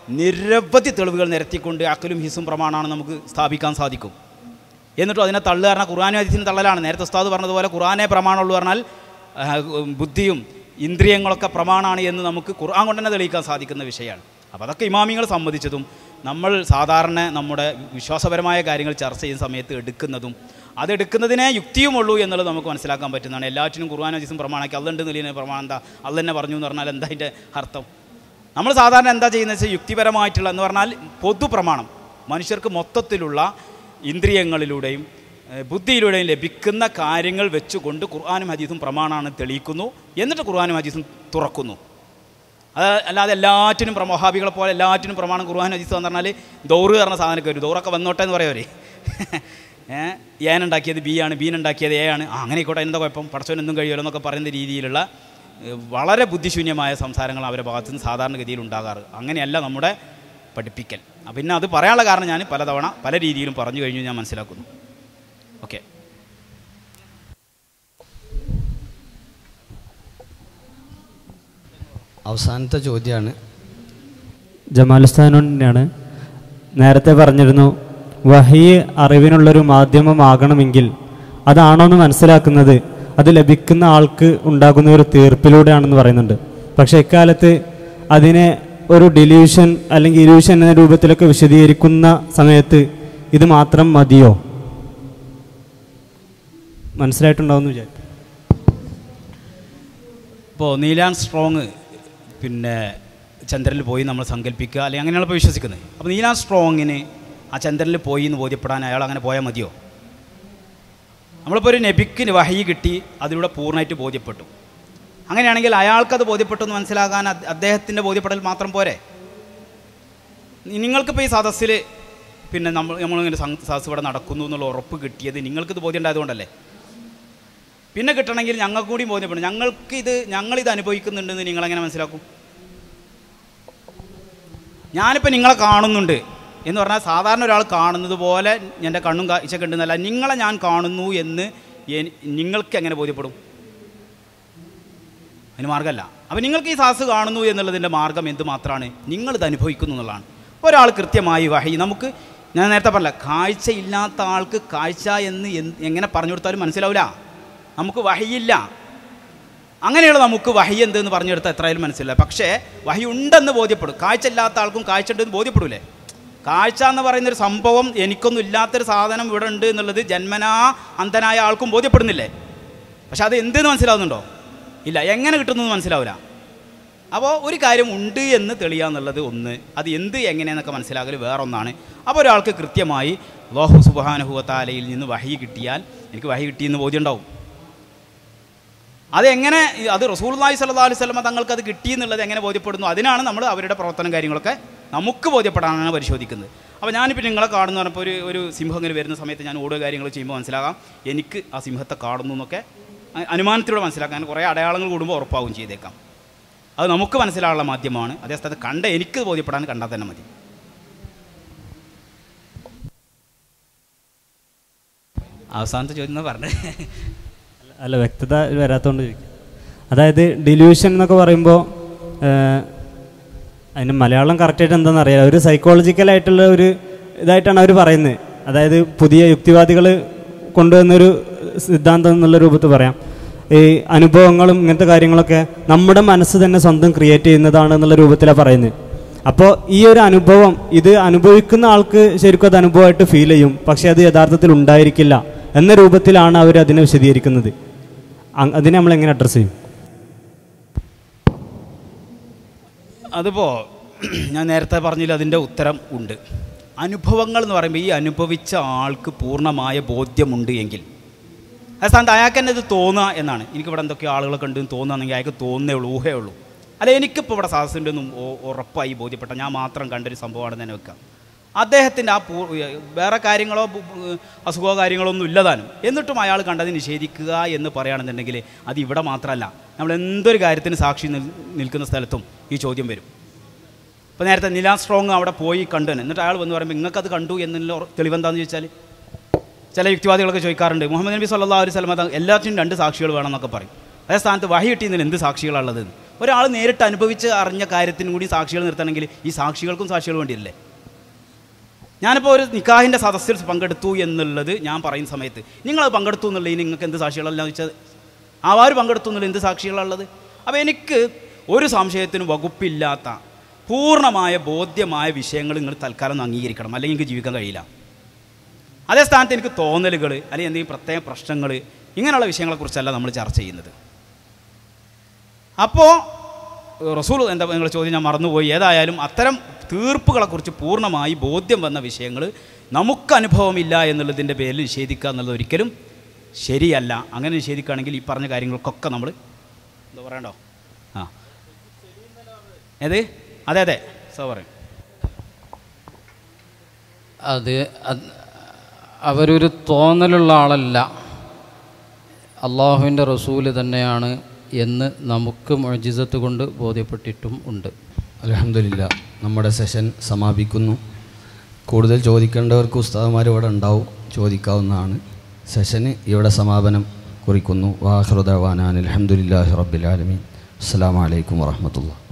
നിരവധി തെളിവുകൾ നിരത്തിക്കൊണ്ട് അക്കലും ഹിസും പ്രമാണമാണ് നമുക്ക് സ്ഥാപിക്കാൻ സാധിക്കും എന്നിട്ടും അതിനെ തള്ളുക പറഞ്ഞാൽ ഖുർആാനും ഹദീസിന് തള്ളലാണ് നേരത്തെ ഉസ്താദ് പറഞ്ഞതുപോലെ ഖുർആാനെ പ്രമാണമുള്ളൂ പറഞ്ഞാൽ ആ, ബുദ്ധിയും ഇന്ദ്രിയങ്ങളൊക്കെ പ്രമാണമാണ് എന്ന് നമുക്ക് ഖുർആൻ കൊണ്ട് തന്നെ തെളിയിക്കാൻ സാധിക്കുന്ന വിഷയമാണ് അപ്പോൾ അതൊക്കെ ഇമാമിങ്ങൾ സമ്മതിച്ചതും നമ്മൾ സാധാരണ നമ്മുടെ വിശ്വാസപരമായ കാര്യങ്ങൾ ചർച്ച ചെയ്യുന്ന സമയത്ത് എടുക്കുന്നതും അതെടുക്കുന്നതിനെ യുക്തിയുമുള്ളൂ എന്നുള്ളത് നമുക്ക് മനസ്സിലാക്കാൻ പറ്റുന്നതാണ് എല്ലാറ്റിനും ഖുർആൻ ഹദീസും പ്രമാണമാക്കി അല്ലുണ്ട് നിലയിൽ പ്രമാണം എന്താ അല്ല തന്നെ പറഞ്ഞു എന്ന് പറഞ്ഞാൽ എന്താ അതിൻ്റെ അർത്ഥം നമ്മൾ സാധാരണ എന്താ ചെയ്യുന്നത് വെച്ചാൽ യുക്തിപരമായിട്ടുള്ള എന്ന് പറഞ്ഞാൽ പൊതു പ്രമാണം മനുഷ്യർക്ക് മൊത്തത്തിലുള്ള ഇന്ദ്രിയങ്ങളിലൂടെയും ഏഹ്, ബുദ്ധിയിലൂടെയും ലഭിക്കുന്ന കാര്യങ്ങൾ വെച്ചുകൊണ്ട് ഖുർആാനും ഹദീസും പ്രമാണമാണ് തെളിയിക്കുന്നു എന്നിട്ട് ഖുർആാനും ഹദീസും തുറക്കുന്നു അത് അല്ലാതെ എല്ലാറ്റിനും പ്രമോഹാബികളെ പോലെ എല്ലാറ്റിനും പ്രമാണം ഖുർആൻ ഹദീസ് എന്ന് പറഞ്ഞാൽ ദൗറ് പറഞ്ഞ സാധനമൊക്കെ വരും ദൗറൊക്കെ വന്നോട്ടെ എന്ന് പറയവരെ ഏഹ് ഏൻ ഉണ്ടാക്കിയത് ബി ആണ് ബീൻ ഉണ്ടാക്കിയത് എ ആണ് ആ അങ്ങനെ ആയിക്കോട്ടെ എന്താ കുഴപ്പം പടച്ചവൻ എന്തും കഴിയുമല്ലോ എന്നൊക്കെ പറയുന്ന രീതിയിലുള്ള ഏഹ്, വളരെ ബുദ്ധിശൂന്യമായ സംസാരങ്ങൾ അവരുടെ ഭാഗത്തു നിന്ന് സാധാരണഗതിയിൽ ഉണ്ടാകാറ് അങ്ങനെയല്ല നമ്മുടെ പഠിപ്പിക്കൽ ആ, പിന്നെ അത് പറയാനുള്ള കാരണം ഞാൻ പലതവണ പല രീതിയിലും പറഞ്ഞു കഴിഞ്ഞു ഞാൻ മനസ്സിലാക്കുന്നു ഓക്കെ അവസാനത്തെ ചോദ്യമാണ് ജമാലുസ്ഥാനാണ് നേരത്തെ പറഞ്ഞിരുന്നു വഹി അറിവിനുള്ളൊരു മാധ്യമമാകണമെങ്കിൽ അതാണോ എന്ന് മനസ്സിലാക്കുന്നത് അത് ലഭിക്കുന്ന ആൾക്ക് ഉണ്ടാകുന്ന ഒരു തീർപ്പിലൂടെയാണെന്ന് പറയുന്നുണ്ട് പക്ഷേ ഇക്കാലത്ത് അതിനെ ഒരു ഡിലൂഷൻ അല്ലെങ്കിൽ ഇലൂഷൻ എന്ന രൂപത്തിലൊക്കെ വിശദീകരിക്കുന്ന സമയത്ത് ഇത് മാത്രം മതിയോ മനസ്സിലായിട്ടുണ്ടാവുമെന്ന് വിചാരിച്ചു ഇപ്പോൾ നീലാൻ സ്ട്രോങ് പിന്നെ ചന്ദ്രനിൽ പോയി നമ്മൾ സങ്കല്പിക്കുക അല്ലെങ്കിൽ അങ്ങനെയാണ് ഇപ്പോൾ വിശ്വസിക്കുന്നത് അപ്പോൾ നീലാൻ സ്ട്രോങ്ങിന് ആ ചന്ദ്രനിൽ പോയി എന്ന് ബോധ്യപ്പെടാൻ അയാൾ അങ്ങനെ പോയാൽ മതിയോ നമ്മളിപ്പോൾ ഒരു നബിക്ക് വഹി കിട്ടി അതിലൂടെ പൂർണ്ണമായിട്ട് ബോധ്യപ്പെട്ടു അങ്ങനെയാണെങ്കിൽ അയാൾക്കത് ബോധ്യപ്പെട്ടു എന്ന് മനസ്സിലാകാൻ അദ്- അദ്ദേഹത്തിൻ്റെ ബോധ്യപ്പെടൽ മാത്രം പോരെ നി- നിങ്ങൾക്കിപ്പോൾ ഈ സദസ്സിൽ പിന്നെ നമ്മൾ നമ്മളിങ്ങനെ സം- സദസ്സ് ഇവിടെ നടക്കുന്നു എന്നുള്ള ഉറപ്പ് കിട്ടിയത് നിങ്ങൾക്കിത് ബോധ്യം ഉണ്ടായതുകൊണ്ടല്ലേ പിന്നെ കിട്ടണമെങ്കിൽ ഞങ്ങൾക്ക് കൂടി ബോധ്യപ്പെടും ഞങ്ങൾക്ക് ഇത് ഞങ്ങളിത് അനുഭവിക്കുന്നുണ്ടെന്ന് നിങ്ങളെങ്ങനെ മനസ്സിലാക്കും ഞാനിപ്പോൾ നിങ്ങളെ കാണുന്നുണ്ട് എന്ന് പറഞ്ഞാൽ സാധാരണ ഒരാൾ കാണുന്നത് പോലെ എൻ്റെ കണ്ണും കാഴ്ചയൊക്കെ ഉണ്ടെന്നല്ല നിങ്ങളെ ഞാൻ കാണുന്നു എന്ന് എനി- നിങ്ങൾക്ക് എങ്ങനെ ബോധ്യപ്പെടും അതിന് മാർഗ്ഗമല്ല അപ്പോൾ നിങ്ങൾക്ക് ഈ സാസ് കാണുന്നു എന്നുള്ളതിൻ്റെ മാർഗ്ഗം എന്ത് മാത്രമാണ് നിങ്ങളിത് അനുഭവിക്കുന്നു എന്നുള്ളതാണ് ഒരാൾ കൃത്യമായി വഹി നമുക്ക് ഞാൻ നേരത്തെ പറഞ്ഞില്ല കാഴ്ച ഇല്ലാത്ത ആൾക്ക് കാഴ്ച എന്ന് എന്ത് എങ്ങനെ പറഞ്ഞു കൊടുത്താലും മനസ്സിലാവില്ല നമുക്ക് വഹിയില്ല അങ്ങനെയുള്ള നമുക്ക് വഹി എന്തെന്ന് പറഞ്ഞെടുത്താൽ എത്രയായാലും മനസ്സിലാവില്ല പക്ഷേ വഹി ഉണ്ടെന്ന് ബോധ്യപ്പെടും കാഴ്ച ഇല്ലാത്ത ആൾക്കും കാഴ്ച ഉണ്ടെന്ന് ബോധ്യപ്പെടൂലേ കാഴ്ച എന്ന് പറയുന്നൊരു സംഭവം എനിക്കൊന്നും ഇല്ലാത്തൊരു സാധനം ഇവിടെ ഉണ്ട് എന്നുള്ളത് ജന്മനാ അന്ധനായ ആൾക്കും ബോധ്യപ്പെടുന്നില്ലേ പക്ഷെ അത് എന്തെന്ന് മനസ്സിലാവുന്നുണ്ടോ ഇല്ല എങ്ങനെ കിട്ടുന്നു മനസ്സിലാവില്ല അപ്പോൾ ഒരു കാര്യം ഉണ്ട് എന്ന് തെളിയാന്നുള്ളത് ഒന്ന് അത് എന്ത് എങ്ങനെയെന്നൊക്കെ മനസ്സിലാകൽ വേറൊന്നാണ് അപ്പോൾ ഒരാൾക്ക് കൃത്യമായി ലോഹു സുബാനുഹുവത്താലയിൽ നിന്ന് വഹി കിട്ടിയാൽ എനിക്ക് വഹി കിട്ടിയെന്ന് ബോധ്യം ഉണ്ടാവും അതെങ്ങനെ അത് റസൂൽനായി സല്ലാ അലൈഹി സ്വലമ തങ്ങൾക്ക് അത് കിട്ടിയെന്നുള്ളത് എങ്ങനെ ബോധ്യപ്പെടുന്നു അതിനാണ് നമ്മൾ അവരുടെ പ്രവർത്തനം കാര്യങ്ങളൊക്കെ നമുക്ക് ബോധ്യപ്പെടാനാണ് പരിശോധിക്കുന്നത് അപ്പോൾ ഞാനിപ്പോൾ നിങ്ങളെ കാണുന്നു പറഞ്ഞപ്പോൾ ഒരു ഒരു സിംഹം ഇങ്ങനെ വരുന്ന സമയത്ത് ഞാൻ ഓരോ കാര്യങ്ങൾ ചെയ്യുമ്പോൾ മനസ്സിലാകാം എനിക്ക് ആ സിംഹത്തെ കാണുന്നു എന്നൊക്കെ അ- അനുമാനത്തിലൂടെ മനസ്സിലാക്കാൻ കുറേ അടയാളങ്ങൾ കൂടുമ്പോൾ ഉറപ്പാവും ചെയ്തേക്കാം അത് നമുക്ക് മനസ്സിലാനുള്ള മാധ്യമമാണ് അതേ സ്ഥലത്ത് കണ്ട എനിക്ക് ബോധ്യപ്പെടാൻ കണ്ടാൽ തന്നെ മതി അവസാനത്തെ ചോദ്യം എന്നാ പറഞ്ഞത് അല്ല വ്യക്തത വരാത്തതുകൊണ്ട് ചോദിക്കാം അതായത് ഡിലൂഷൻ എന്നൊക്കെ പറയുമ്പോൾ അതിന് മലയാളം കറക്റ്റായിട്ട് എന്താണെന്ന് അറിയാം ഒരു സൈക്കോളജിക്കലായിട്ടുള്ള ഒരു ഇതായിട്ടാണ് അവർ പറയുന്നത് അതായത് പുതിയ യുക്തിവാദികൾ കൊണ്ടുവന്നൊരു സിദ്ധാന്തം എന്നുള്ള രൂപത്തിൽ പറയാം ഈ അനുഭവങ്ങളും ഇങ്ങനത്തെ കാര്യങ്ങളൊക്കെ നമ്മുടെ മനസ്സ് തന്നെ സ്വന്തം ക്രിയേറ്റ് ചെയ്യുന്നതാണ് എന്നുള്ള രൂപത്തിലാണ് പറയുന്നത് അപ്പോൾ ഈ ഒരു അനുഭവം ഇത് അനുഭവിക്കുന്ന ആൾക്ക് ശരിക്കും അത് അനുഭവമായിട്ട് ഫീൽ ചെയ്യും പക്ഷേ അത് യഥാർത്ഥത്തിൽ ഉണ്ടായിരിക്കില്ല എന്ന രൂപത്തിലാണ് അവർ അതിനെ വിശദീകരിക്കുന്നത് അ- അതിനെ നമ്മൾ എങ്ങനെ അഡ്രസ്സ് ചെയ്യും അതിപ്പോൾ ഞാൻ നേരത്തെ പറഞ്ഞില്ല അതിൻ്റെ ഉത്തരം ഉണ്ട് അനുഭവങ്ങൾ എന്ന് പറയുമ്പോൾ ഈ അനുഭവിച്ച ആൾക്ക് പൂർണ്ണമായ ബോധ്യമുണ്ട് എങ്കിൽ അത് സ്ഥാനത്ത് അയാൾക്ക് തന്നെ ഇത് തോന്നുക എന്നാണ് എനിക്കിവിടെ എന്തൊക്കെയോ ആളുകളൊക്കെ ഉണ്ട് എന്ന് തോന്നുകയാണെങ്കിൽ അയാൾക്ക് തോന്നുന്നേ ഉള്ളൂ ഊഹേ ഉള്ളൂ അല്ല എനിക്കിപ്പോൾ ഇവിടെ സാഹസിൻ്റെയൊന്നും ഉറപ്പായി ബോധ്യപ്പെട്ട ഞാൻ മാത്രം കണ്ടൊരു സംഭവമാണെന്ന് തന്നെ വെക്കാം അദ്ദേഹത്തിൻ്റെ ആ പൂ വേറെ കാര്യങ്ങളോ ബു- ബു- അസുഖമോ കാര്യങ്ങളോ ഒന്നും ഇല്ലതാനും എന്നിട്ടും അയാൾ കണ്ടത് നിഷേധിക്കുക എന്ന് പറയുകയാണെന്നുണ്ടെങ്കിൽ അത് ഇവിടെ മാത്രമല്ല നമ്മൾ എന്തൊരു കാര്യത്തിന് സാക്ഷി നിൽ- നിൽക്കുന്ന സ്ഥലത്തും ഈ ചോദ്യം വരും ഇപ്പോൾ നേരത്തെ നിലാ സ്ട്രോങ് അവിടെ പോയി കണ്ടു തന്നെ എന്നിട്ട് അയാൾ വന്ന് പറയുമ്പോൾ നിങ്ങൾക്കത് കണ്ടു എന്നുള്ള ഉറ- തെളിവെന്താണെന്ന് ചോദിച്ചാൽ ചില യുക്തിവാദികളൊക്കെ ചോദിക്കാറുണ്ട് മുഹമ്മദ് നബി സല്ലാ അലൈഹി സ്വലമ എല്ലാത്തിനും രണ്ട് സാക്ഷികൾ വേണമെന്നൊക്കെ പറയും അതേ സ്ഥാനത്ത് വഹി കിട്ടിയതിന് എന്ത് സാക്ഷികളാണുള്ളത് ഒരാൾ നേരിട്ട് അനുഭവിച്ച് അറിഞ്ഞ കാര്യത്തിനും കൂടി സാക്ഷികൾ നിർത്തണമെങ്കിൽ ഈ സാക്ഷികൾക്കും സാക്ഷികൾ വേണ്ടിയില്ലേ ഞാനിപ്പോൾ ഒരു നിക്കാഹിൻ്റെ സദസ്സിൽ പങ്കെടുത്തു എന്നുള്ളത് ഞാൻ പറയുന്ന സമയത്ത് നിങ്ങളത് പങ്കെടുത്തു എന്നുള്ളതിന് നിങ്ങൾക്ക് എന്ത് സാക്ഷികളല്ല വെച്ചാൽ ആവാര് പങ്കെടുത്തു എന്നുള്ള എന്ത് സാക്ഷികളുള്ളത് അപ്പോൾ എനിക്ക് ഒരു സംശയത്തിനും വകുപ്പില്ലാത്ത പൂർണ്ണമായ ബോധ്യമായ വിഷയങ്ങൾ നിങ്ങൾ തൽക്കാലം ഒന്ന് അംഗീകരിക്കണം അല്ലെങ്കിൽ എനിക്ക് ജീവിക്കാൻ കഴിയില്ല അതേ സ്ഥാനത്ത് എനിക്ക് തോന്നലുകൾ അല്ലെങ്കിൽ എന്തെങ്കിലും പ്രത്യേക പ്രശ്നങ്ങൾ ഇങ്ങനെയുള്ള വിഷയങ്ങളെക്കുറിച്ചല്ല നമ്മൾ ചർച്ച ചെയ്യുന്നത് അപ്പോൾ റസൂൽ എന്താ നിങ്ങൾ ചോദ്യം ഞാൻ മറന്നുപോയി ഏതായാലും അത്തരം തീർപ്പുകളെക്കുറിച്ച് പൂർണ്ണമായി ബോധ്യം വന്ന വിഷയങ്ങൾ നമുക്ക് അനുഭവമില്ല എന്നുള്ളതിൻ്റെ പേരിൽ നിഷേധിക്കുക എന്നുള്ളത് ഒരിക്കലും ശരിയല്ല അങ്ങനെ നിഷേധിക്കുകയാണെങ്കിൽ ഈ പറഞ്ഞ കാര്യങ്ങൾക്കൊക്കെ നമ്മൾ എന്താ പറയണ്ടോ ആ ഏത് അതെ അതെ സോ പറയും അത് അത് അവരൊരു തോന്നലുള്ള ആളല്ല അള്ളാഹുവിൻ്റെ റസൂല് തന്നെയാണ് എന്ന് നമുക്ക് മൊഴിജിസത്ത് കൊണ്ട് ബോധ്യപ്പെട്ടിട്ടും ഉണ്ട് അലഹമില്ല നമ്മുടെ സെഷൻ സമാപിക്കുന്നു കൂടുതൽ ചോദിക്കേണ്ടവർക്ക് ഉസ്താദന്മാർ ഇവിടെ ഉണ്ടാവും ചോദിക്കാവുന്നതാണ് സെഷന് ഇവിടെ സമാപനം കുറിക്കുന്നു വാഹൃദവാനാൻ അലഹമുല്ലാഹി റബ്ബിലാലമീൻ അസ്സാം വലൈക്കും വാഹമത്തുള്ള